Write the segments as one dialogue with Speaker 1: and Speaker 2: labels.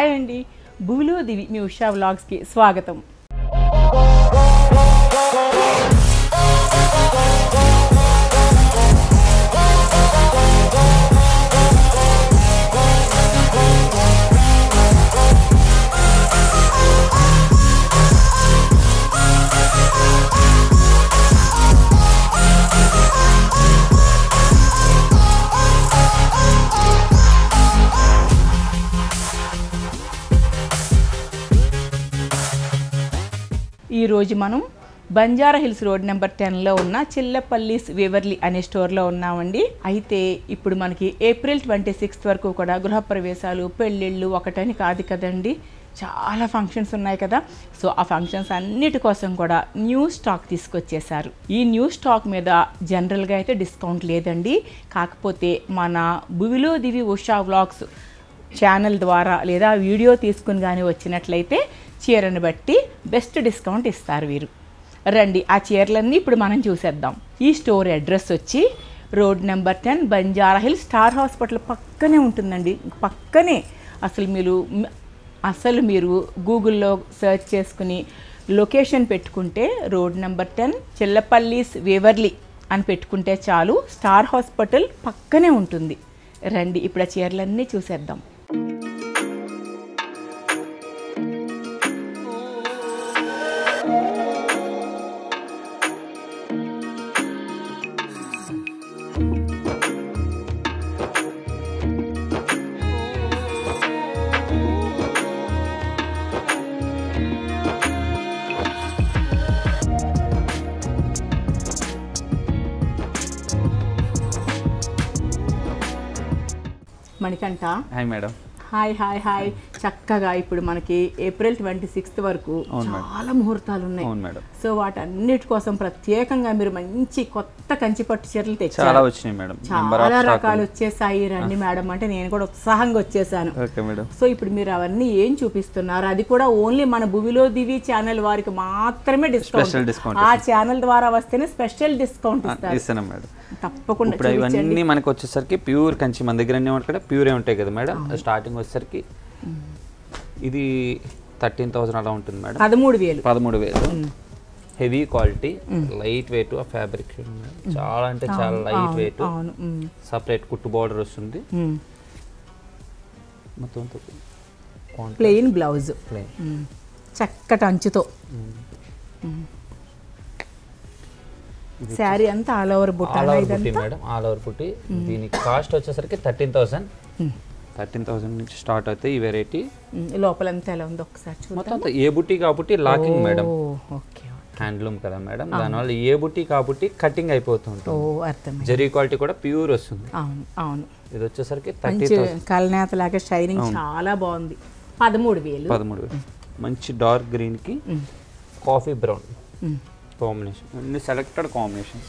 Speaker 1: Hi అండి భూలో దివి మీ ఉషా వ్లాగ్స్కి స్వాగతం ఈరోజు మనం బంజారా హిల్స్ రోడ్ నెంబర్ టెన్లో ఉన్న చిల్లపల్లిస్ వివర్లీ అనే స్టోర్లో ఉన్నామండి అయితే ఇప్పుడు మనకి ఏప్రిల్ ట్వంటీ సిక్స్త్ వరకు కూడా గృహప్రవేశాలు పెళ్ళిళ్ళు ఒకటని కాదు కదండి చాలా ఫంక్షన్స్ ఉన్నాయి కదా సో ఆ ఫంక్షన్స్ అన్నిటి కోసం కూడా న్యూ స్టాక్ తీసుకొచ్చేసారు ఈ న్యూ స్టాక్ మీద జనరల్గా అయితే డిస్కౌంట్ లేదండి కాకపోతే మన భువిలో దివి ఉషా వ్లాగ్స్ ఛానల్ ద్వారా లేదా వీడియో తీసుకుని కానీ వచ్చినట్లయితే చీరను బట్టి బెస్ట్ డిస్కౌంట్ ఇస్తారు వీరు రండి ఆ చీరలన్నీ ఇప్పుడు మనం చూసేద్దాం ఈ స్టోర్ అడ్రస్ వచ్చి road number ten Banjara hill star hospital పక్కనే ఉంటుందండి పక్కనే అసలు మీరు అసలు మీరు గూగుల్లో సెర్చ్ చేసుకుని లొకేషన్ పెట్టుకుంటే road number ten Chillapalli's Waverly అని పెట్టుకుంటే చాలు స్టార్ హాస్పిటల్ పక్కనే ఉంటుంది రండి ఇప్పుడు ఆ చీరలన్నీ చూసేద్దాం Manikanta
Speaker 2: hi madam
Speaker 1: hi hi hi చక్కగా ఇప్పుడు మనకి ఏప్రిల్ ట్వంటీ సిక్స్త్ వరకు చాలా ముహూర్తాలు ఉన్నాయి
Speaker 2: అవును మేడం
Speaker 1: సో వాటన్నిటి కోసం ప్రత్యేకంగా మీరు మంచి కొత్త కంచిపట్టు చీరలు
Speaker 2: చాలా
Speaker 1: తెచ్చారు
Speaker 2: వచ్చినాయి మేడం నెంబర్
Speaker 1: చాలా
Speaker 2: ఆఫ్
Speaker 1: రకాలు వచ్చేసాయి రండి మేడం అంటే నేను కూడా ఉత్సాహంగా వచ్చేసాను
Speaker 2: ఓకే మేడం
Speaker 1: సో ఇప్పుడు మీరు అవన్నీ ఏం చూపిస్తున్నారు అది కూడా ఓన్లీ మన భువిలో దివి ఛానల్ వారికి మాత్రమే
Speaker 2: Special
Speaker 1: డిస్కౌంట్
Speaker 2: discount
Speaker 1: ఆ ఛానల్ ద్వారా వస్తేనే స్పెషల్ డిస్కౌంట్ ఇస్తారు
Speaker 2: ఇస్తున్నాం మేడం
Speaker 1: తప్పకుండా
Speaker 2: ఇప్పుడు ఇవన్నీ మనకు వచ్చేసరికి ప్యూర్ కంచి మన దగ్గర అన్నీ ఉంటాయి ప్యూరే ఉంటాయి కదా మేడం స్టార్టింగ్ వచ్చేసరికి ఇది థర్టీన్ థౌసండ్ అలా ఉంటుంది మేడం
Speaker 1: పదమూడు వేలు
Speaker 2: పదమూడు వేలు హెవీ క్వాలిటీ లైట్ వెయిట్ ఆ ఫ్యాబ్రిక్ చాలా అంటే చాలా లైట్ వెయిట్
Speaker 1: అవును ఉమ్,
Speaker 2: సపరేట్ కుట్టు బార్డర్ వస్తుంది
Speaker 1: ఉమ్.
Speaker 2: మొత్తం
Speaker 1: ప్లెయిన్ బ్లౌజ్
Speaker 2: ప్లెయిన్
Speaker 1: ఉమ్. చక్కటి అంచుతో శారీ అంతా ఆల్ ఓవర్
Speaker 2: ఆల్
Speaker 1: బుట్టాలా
Speaker 2: ఓవర్ పుట్టి
Speaker 1: ఇదంతా
Speaker 2: మేడం ఆల్ ఓవర్ పుట్టి దీనికి కాస్ట్ వచ్చేసరికి థర్టీన్ థౌసండ్ థర్టీన్ థౌసండ్ నుంచి స్టార్ట్ అవుతాయి ఈ వెరైటీ
Speaker 1: ఉమ్, లోపలంతా ఎలా ఉంది ఒకసారి చూద్దాం
Speaker 2: మొత్తం అంతా ఏ బుట్టి కాబట్టి locking madam
Speaker 1: oh okay
Speaker 2: handloom కదా మేడం దానివల్ల ఏ బుట్టి కాబట్టి కటింగ్ అయిపోతుంటుంది
Speaker 1: ఓ అర్థమైంది
Speaker 2: జరీ క్వాలిటీ కూడా ప్యూర్ వస్తుంది
Speaker 1: అవును అవును
Speaker 2: ఇది వచ్చేసరికి థర్టీ
Speaker 1: మంచి కలనేత లాగా షైనింగ్ చాలా బాగుంది పదమూడు వేలు
Speaker 2: పదమూడు వేలు మంచి డార్క్ గ్రీన్కి కాఫీ బ్రౌన్
Speaker 1: ఉమ్.
Speaker 2: కాంబినేషన్ అన్ని సెలెక్టెడ్ కాంబినేషన్స్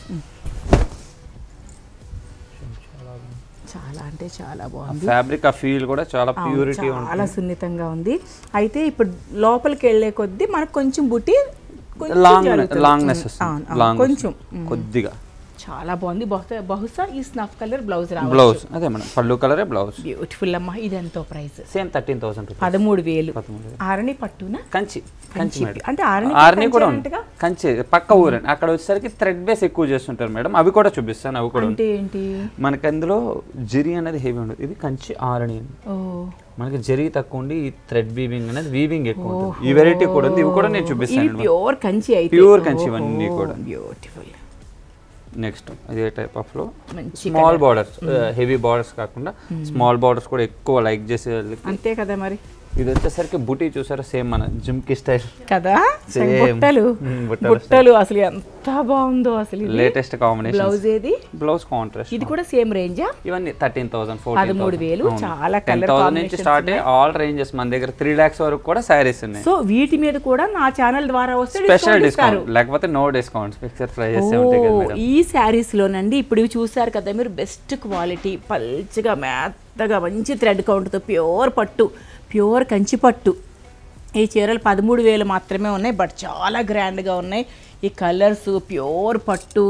Speaker 1: చాలా అంటే చాలా బాగుంది
Speaker 2: ఫ్యాబ్రిక్ ఆ ఫీల్ కూడా చాలా
Speaker 1: అవును,
Speaker 2: ప్యూరిటీ
Speaker 1: చాలా సున్నితంగా ఉంది అయితే ఇప్పుడు లోపలికి వెళ్ళే కొద్దీ మనకు కొంచెం బుట్టి కొంచెం
Speaker 2: లాంగ్
Speaker 1: జరుగుతుంది.
Speaker 2: లాంగ్నెస్
Speaker 1: అవును,
Speaker 2: వస్తుంది
Speaker 1: అవును,
Speaker 2: లాంగ్
Speaker 1: కొంచెం
Speaker 2: కొద్దిగా
Speaker 1: చాలా బాగుంది బహుశా బహుశా ఈ స్నఫ్ కలర్ బ్లౌజ్ రావాలి
Speaker 2: బ్లౌజ్ అదే మేడం పళ్ళు కలరే బ్లౌజ్
Speaker 1: బ్యూటిఫుల్ అమ్మా ఇది ఎంతో price
Speaker 2: same thirteen thousand rupees
Speaker 1: పదమూడు వేలు
Speaker 2: పదమూడు వేలు.
Speaker 1: ఆరణి పట్టునా
Speaker 2: కంచి కంచి మేడం
Speaker 1: అంటే ఆరణి
Speaker 2: ఆర్ని కూడా ఉంది
Speaker 1: అంటగా
Speaker 2: కంచి పక్క ఊరండి అక్కడ వచ్చేసరికి థ్రెడ్ బేస్ ఎక్కువ చేస్తుంటారు మేడం అవి కూడా చూపిస్తాను అవి కూడా
Speaker 1: అంటే ఏంటి
Speaker 2: మనకి అందులో జరీ అనేది హెవీ ఉండదు ఇది కంచి ఆరణి అండి
Speaker 1: ఓ
Speaker 2: మనకి జరీ తక్కువ ఉండి ఈ థ్రెడ్ వీవింగ్ అనేది వీవింగ్ ఎక్కువ ఉంటుంది ఈ వెరైటీ కూడా ఉంది ఇవి కూడా నేను
Speaker 1: ఇవి
Speaker 2: చూపిస్తాను
Speaker 1: ప్యూర్ కంచి అయితే
Speaker 2: ప్యూర్ కంచి ఇవన్నీ కూడా
Speaker 1: బ్యూటిఫుల్
Speaker 2: నెక్స్ట్ ఇదే టైప్ ఆఫ్ లో
Speaker 1: మంచి
Speaker 2: స్మాల్ బార్డర్స్ హెవీ బార్డర్స్ కాకుండా స్మాల్ బార్డర్స్ కూడా ఎక్కువ లైక్ చేసే వాళ్ళకి
Speaker 1: అంతే కదా మరి
Speaker 2: ఇది వచ్చేసరికి బుటీ చూసారా సేమ్ మన జిమ్కి స్టైల్
Speaker 1: కదా
Speaker 2: Same.
Speaker 1: బుట్టలు
Speaker 2: మ్మ్, బుట్టలు
Speaker 1: బుట్టలు అసలు ఎంత బాగుందో అసలు ఇది
Speaker 2: లేటెస్ట్ కాంబినేషన్
Speaker 1: బ్లౌజ్ ఏది
Speaker 2: బ్లౌజ్ కాంట్రాస్ట్
Speaker 1: ఇది కూడా సేమ్ రేంజా
Speaker 2: ఇవన్నీ థర్టీన్ థౌసండ్
Speaker 1: పదమూడు వేలు, చాలా
Speaker 2: టెన్
Speaker 1: colour
Speaker 2: థౌసండ్ నుంచి
Speaker 1: combinations
Speaker 2: స్టార్ట్ అయ్యి ఆల్ రేంజెస్ మన దగ్గర త్రీ ల్యాక్స్ వరకు కూడా శారీస్ ఉన్నాయి
Speaker 1: సో వీటి మీద కూడా నా ఛానల్ ద్వారా వస్తే
Speaker 2: స్పెషల్
Speaker 1: డిస్కౌంట్ ఇస్తారు
Speaker 2: డిస్కౌంట్ లేకపోతే నో డిస్కౌంట్స్ ఫిక్సెడ్ ప్రైజెస్ ఉంటాయి కదా
Speaker 1: ఓ,
Speaker 2: మేడం
Speaker 1: ఈ శారీస్ లోనండి ఇప్పుడు ఇవి చూసారు కదా మీరు బెస్ట్ క్వాలిటీ పల్చగా మెత్తగా మంచి థ్రెడ్ కౌంట్తో ప్యూర్ పట్టు ప్యూర్ కంచి పట్టు ఈ చీరలు పదమూడు వేలు మాత్రమే ఉన్నాయి బట్ చాలా గ్రాండ్గా ఉన్నాయి ఈ కలర్స్ ప్యూర్ పట్టు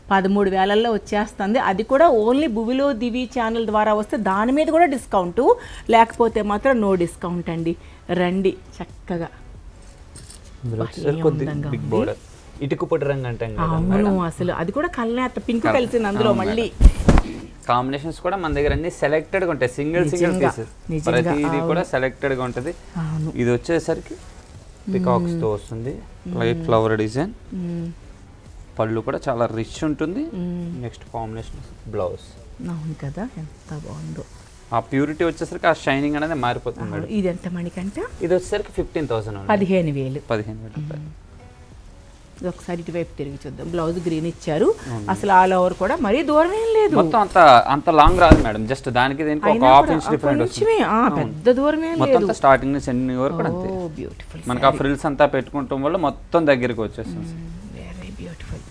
Speaker 1: పదమూడు వేలల్లో వచ్చేస్తుంది అది కూడా ఓన్లీ భువిలో దివి ఛానల్ ద్వారా వస్తే దాని మీద కూడా డిస్కౌంట్ లేకపోతే మాత్రం నో డిస్కౌంట్ అండి రండి చక్కగా
Speaker 2: ఇందులో వచ్చేసరికి కొద్ది బిగ్ బోర్డర్ ఇటుకు పొడి రంగు అంటాం కదా
Speaker 1: అవును అసలు అది కూడా కల్నేత పింక్ కలిసింది అందులో మళ్ళీ
Speaker 2: కాంబినేషన్స్ కూడా మన దగ్గర అన్ని సెలెక్టెడ్ గా ఉంటాయి సింగిల్ సింగిల్
Speaker 1: నిజంగా,
Speaker 2: పీసెస్
Speaker 1: నిజంగా,
Speaker 2: ప్రతిది కూడా సెలెక్టెడ్ గా ఉంటది
Speaker 1: అవును
Speaker 2: ఇది వచ్చేసరికి పికాక్స్ తో వస్తుంది లైట్ ఫ్లవర్ డిజైన్
Speaker 1: మ్మ్.
Speaker 2: పళ్ళు కూడా చాలా రిచ్ ఉంటుంది నెక్స్ట్ కాంబినేషన్ బ్లౌజ్
Speaker 1: అవును కదా ఎంత బాగుందో
Speaker 2: ఆ ప్యూరిటీ వచ్చేసరికి ఆ షైనింగ్ అనేది మారిపోతుంది మేడం
Speaker 1: ఇది ఎంత మణికంట
Speaker 2: ఇది వచ్చేసరికి ఫిఫ్టీన్ థౌసండ్
Speaker 1: పదిహేను వేలు
Speaker 2: పదిహేను వేల రూపాయలు
Speaker 1: ఇది ఒకసారి ఇటువైపు తిరిగి చూద్దాం బ్లౌజ్ గ్రీన్ ఇచ్చారు అసలు ఆల్ ఓవర్ కూడా మరీ దూరం ఏం లేదు
Speaker 2: మొత్తం అంత అంత లాంగ్ రాదు మేడం జస్ట్ దానికి దీనికి ఒక
Speaker 1: అయినా
Speaker 2: హాఫ్
Speaker 1: కూడా
Speaker 2: ఇంచ్
Speaker 1: ఆ
Speaker 2: డిఫరెంట్ వస్తుంది
Speaker 1: కొంచెమే ఆ, పెద్ద దూరం ఏం
Speaker 2: మొత్తం
Speaker 1: లేదు
Speaker 2: అంతా స్టార్టింగ్ నుంచి ఎండింగ్ వరకు కూడా అంతే
Speaker 1: ఓ బ్యూటిఫుల్
Speaker 2: మనకి ఆ ఫ్రిల్స్ అంతా పెట్టుకుంటాం వల్ల మొత్తం దగ్గరికి వచ్చేస్తుంది
Speaker 1: వెరీ బ్యూటిఫుల్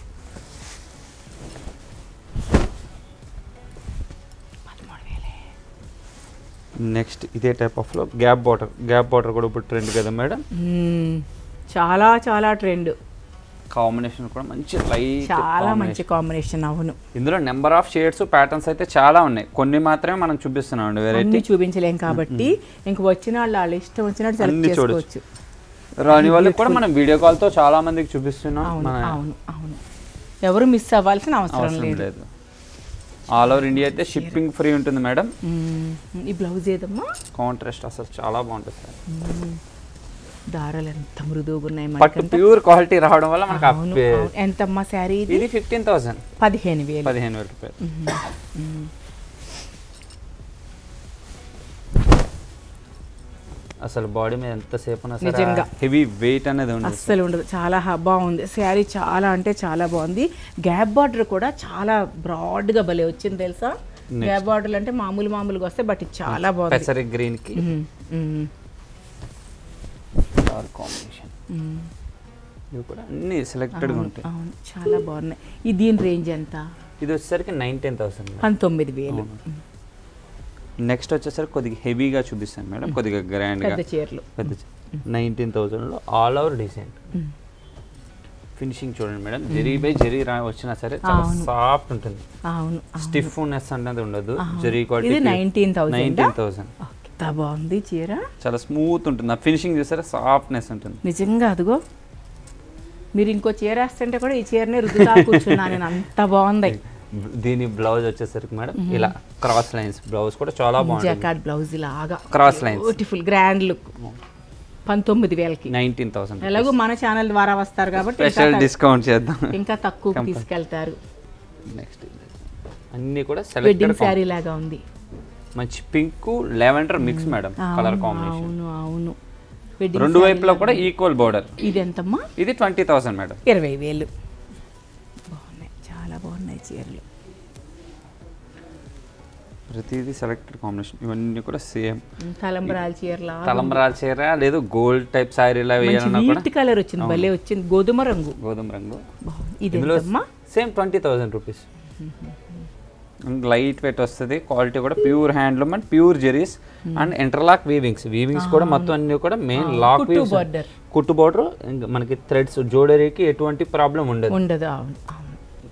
Speaker 1: పదమూడు వేలే
Speaker 2: నెక్స్ట్ ఇదే టైప్ ఆఫ్ లో గ్యాప్ బార్డర్ గ్యాప్ బార్డర్ కూడా ఇప్పుడు ట్రెండ్ కదా మేడం
Speaker 1: మ్మ్. చాలా చాలా ట్రెండ్
Speaker 2: కాంబినేషన్ కూడా మంచి లైట్
Speaker 1: చాలా మంచి కాంబినేషన్ అవును
Speaker 2: ఇందులో నెంబర్ ఆఫ్ షేడ్స్ ప్యాటర్న్స్ అయితే చాలా ఉన్నాయి కొన్ని మాత్రమే మనం చూపిస్తున్నాం అండి వెరైటీ
Speaker 1: అన్ని చూపించలేం కాబట్టి ఇంక వచ్చిన వాళ్ళు వాళ్ళ ఇష్టం వచ్చినట్టు సెలెక్ట్
Speaker 2: అన్ని చూడొచ్చు.
Speaker 1: చేసుకోవచ్చు
Speaker 2: రాని వాళ్ళకి కూడా మనం వీడియో కాల్ తో చాలా మందికి చూపిస్తున్నాం
Speaker 1: అవును
Speaker 2: మన
Speaker 1: అవును అవును ఎవరు మిస్ అవ్వాల్సిన అవసరం
Speaker 2: అవసరం
Speaker 1: లేదు
Speaker 2: లేదు ఆల్ ఓవర్ ఇండియా అయితే షిప్పింగ్ ఫ్రీ ఉంటుంది మేడం
Speaker 1: మ్మ్. ఈ బ్లౌజ్ ఏదమ్మా
Speaker 2: కాంట్రాస్ట్ అసలు చాలా బాగుంటుంది సార్
Speaker 1: మ్మ్. దారాలు ఎంత మృదువుగా ఉన్నాయి
Speaker 2: పట్టు
Speaker 1: మనకంటే
Speaker 2: ప్యూర్ క్వాలిటీ రావడం వల్ల మనకు ఆ
Speaker 1: అవును
Speaker 2: పే-
Speaker 1: అవును. ఎంతమ్మా శారీ ఇది
Speaker 2: ఇది ఫిఫ్టీన్ థౌసండ్
Speaker 1: పదిహేను వేలు
Speaker 2: పదిహేను వేల రూపాయలు
Speaker 1: మ్మ్.
Speaker 2: అసలు బాడీ మీద ఎంతసేపు ఉన్నా
Speaker 1: నిజంగా.
Speaker 2: సరే హెవీ వెయిట్ అనేది ఉండదు
Speaker 1: అస్సలు ఉండదు చాలా హ- బాగుంది శారీ చాలా అంటే చాలా బాగుంది గ్యాప్ బార్డర్ కూడా చాలా బ్రాడ్గా భలే వచ్చింది తెలుసా గ్యాప్ బార్డర్ అంటే మామూలు మామూలుగా వస్తే బట్ ఇది చాలా బాగుంది
Speaker 2: పెసరి గ్రీన్ కి
Speaker 1: మ్మ్. మ్మ్.
Speaker 2: డార్క్ కాంబినేషన్
Speaker 1: మ్మ్.
Speaker 2: ఇవి కూడా అన్ని సెలెక్టెడ్ గా ఉంటాయి
Speaker 1: అవును చాలా బాగున్నాయి ఈ దీని రేంజ్ ఎంత
Speaker 2: ఇది వచ్చేసరికి నైన్టీన్ థౌసండ్
Speaker 1: పంతొమ్మిది వేలు
Speaker 2: నెక్స్ట్ వచ్చేసరికి కొద్దిగా హెవీగా చూపిస్తాను మేడం కొద్దిగా గ్రాండ్ గా
Speaker 1: పెద్ద చీరలు
Speaker 2: పెద్ద నైన్టీన్ థౌసండ్ లో ఆల్ ఓవర్ డిజైన్ ఫినిషింగ్ చూడండి మేడం జరీ బై జరీ రా వచ్చినా సరే చాలా సాఫ్ట్ ఉంటుంది
Speaker 1: అవును
Speaker 2: స్టిఫ్నెస్ అనేది ఉండదు జరీ
Speaker 1: ఇది
Speaker 2: quality
Speaker 1: nineteen thousand
Speaker 2: nineteen thousand
Speaker 1: ఎంత బాగుంది చీర
Speaker 2: చాలా స్మూత్ ఉంటుంది ఆ ఫినిషింగ్ చూసారా సాఫ్ట్నెస్ ఉంటుంది
Speaker 1: నిజంగా అదిగో మీరు ఇంకో చీర వేస్తుంటే కూడా ఈ చీరనే రుద్దుతా కూర్చున్నా నేను అంత బాగుంది
Speaker 2: దీని బ్లౌజ్ వచ్చేసరికి మేడం ఇలా క్రాస్ లైన్స్ బ్లౌజ్ కూడా చాలా బాగుంటుంది
Speaker 1: జకాట్ బ్లౌజ్ లాగా
Speaker 2: cross lines
Speaker 1: beautiful grand look పంతొమ్మిది వేలకి
Speaker 2: నైన్టీన్ థౌసండ్
Speaker 1: ఎలాగో మన ఛానల్ ద్వారా వస్తారు కాబట్టి ఇంకా
Speaker 2: స్పెషల్
Speaker 1: తక్కు-
Speaker 2: డిస్కౌంట్ చేద్దాం
Speaker 1: ఇంకా తక్కువ తీసుకెళ్తారు
Speaker 2: నెక్స్ట్ అన్ని కూడా
Speaker 1: వెడ్డింగ్
Speaker 2: సెలెక్టెడ్
Speaker 1: శారీ లాగా ఉంది
Speaker 2: మంచి pink lavender mix madam colour combination
Speaker 1: అవును అవును వెడ్డింగ్
Speaker 2: రెండు వైపులా కూడా ఈక్వల్ బోర్డర్
Speaker 1: ఇది ఎంతమ్మా
Speaker 2: ఇది ట్వంటీ థౌసండ్ మేడం
Speaker 1: ఇరవై వేలు బాగున్నాయి చాలా బాగున్నాయి చీరలు
Speaker 2: ప్రతిదీ సెలెక్టెడ్ కాంబినేషన్ ఇవన్నీ కూడా సేమ్
Speaker 1: ఉమ్, తలంబరాల చీరలా
Speaker 2: తలంబరాల చీర లేదు గోల్డ్ టైప్ శారీలా వేయాలన్నా కూడా
Speaker 1: వీట్ కలర్ వచ్చింది భలే వచ్చింది గోధుమ రంగు
Speaker 2: గోధుమ రంగు
Speaker 1: బాగుంది ఇది
Speaker 2: ఇందులో
Speaker 1: ఎంతమ్మా
Speaker 2: same twenty thousand rupees light weight వస్తుంది క్వాలిటీ కూడా pure handloom and pure zaris and interlock weavings weavings కూడా మొత్తం అన్ని కూడా మెయిన్ లాక్
Speaker 1: కుట్టు
Speaker 2: వీవ్స్
Speaker 1: border.
Speaker 2: కుట్టు బోర్డర్ మనకి థ్రెడ్స్ జోడరీకి ఎటువంటి ప్రాబ్లం ఉండదు
Speaker 1: ఉండదు అవును అవును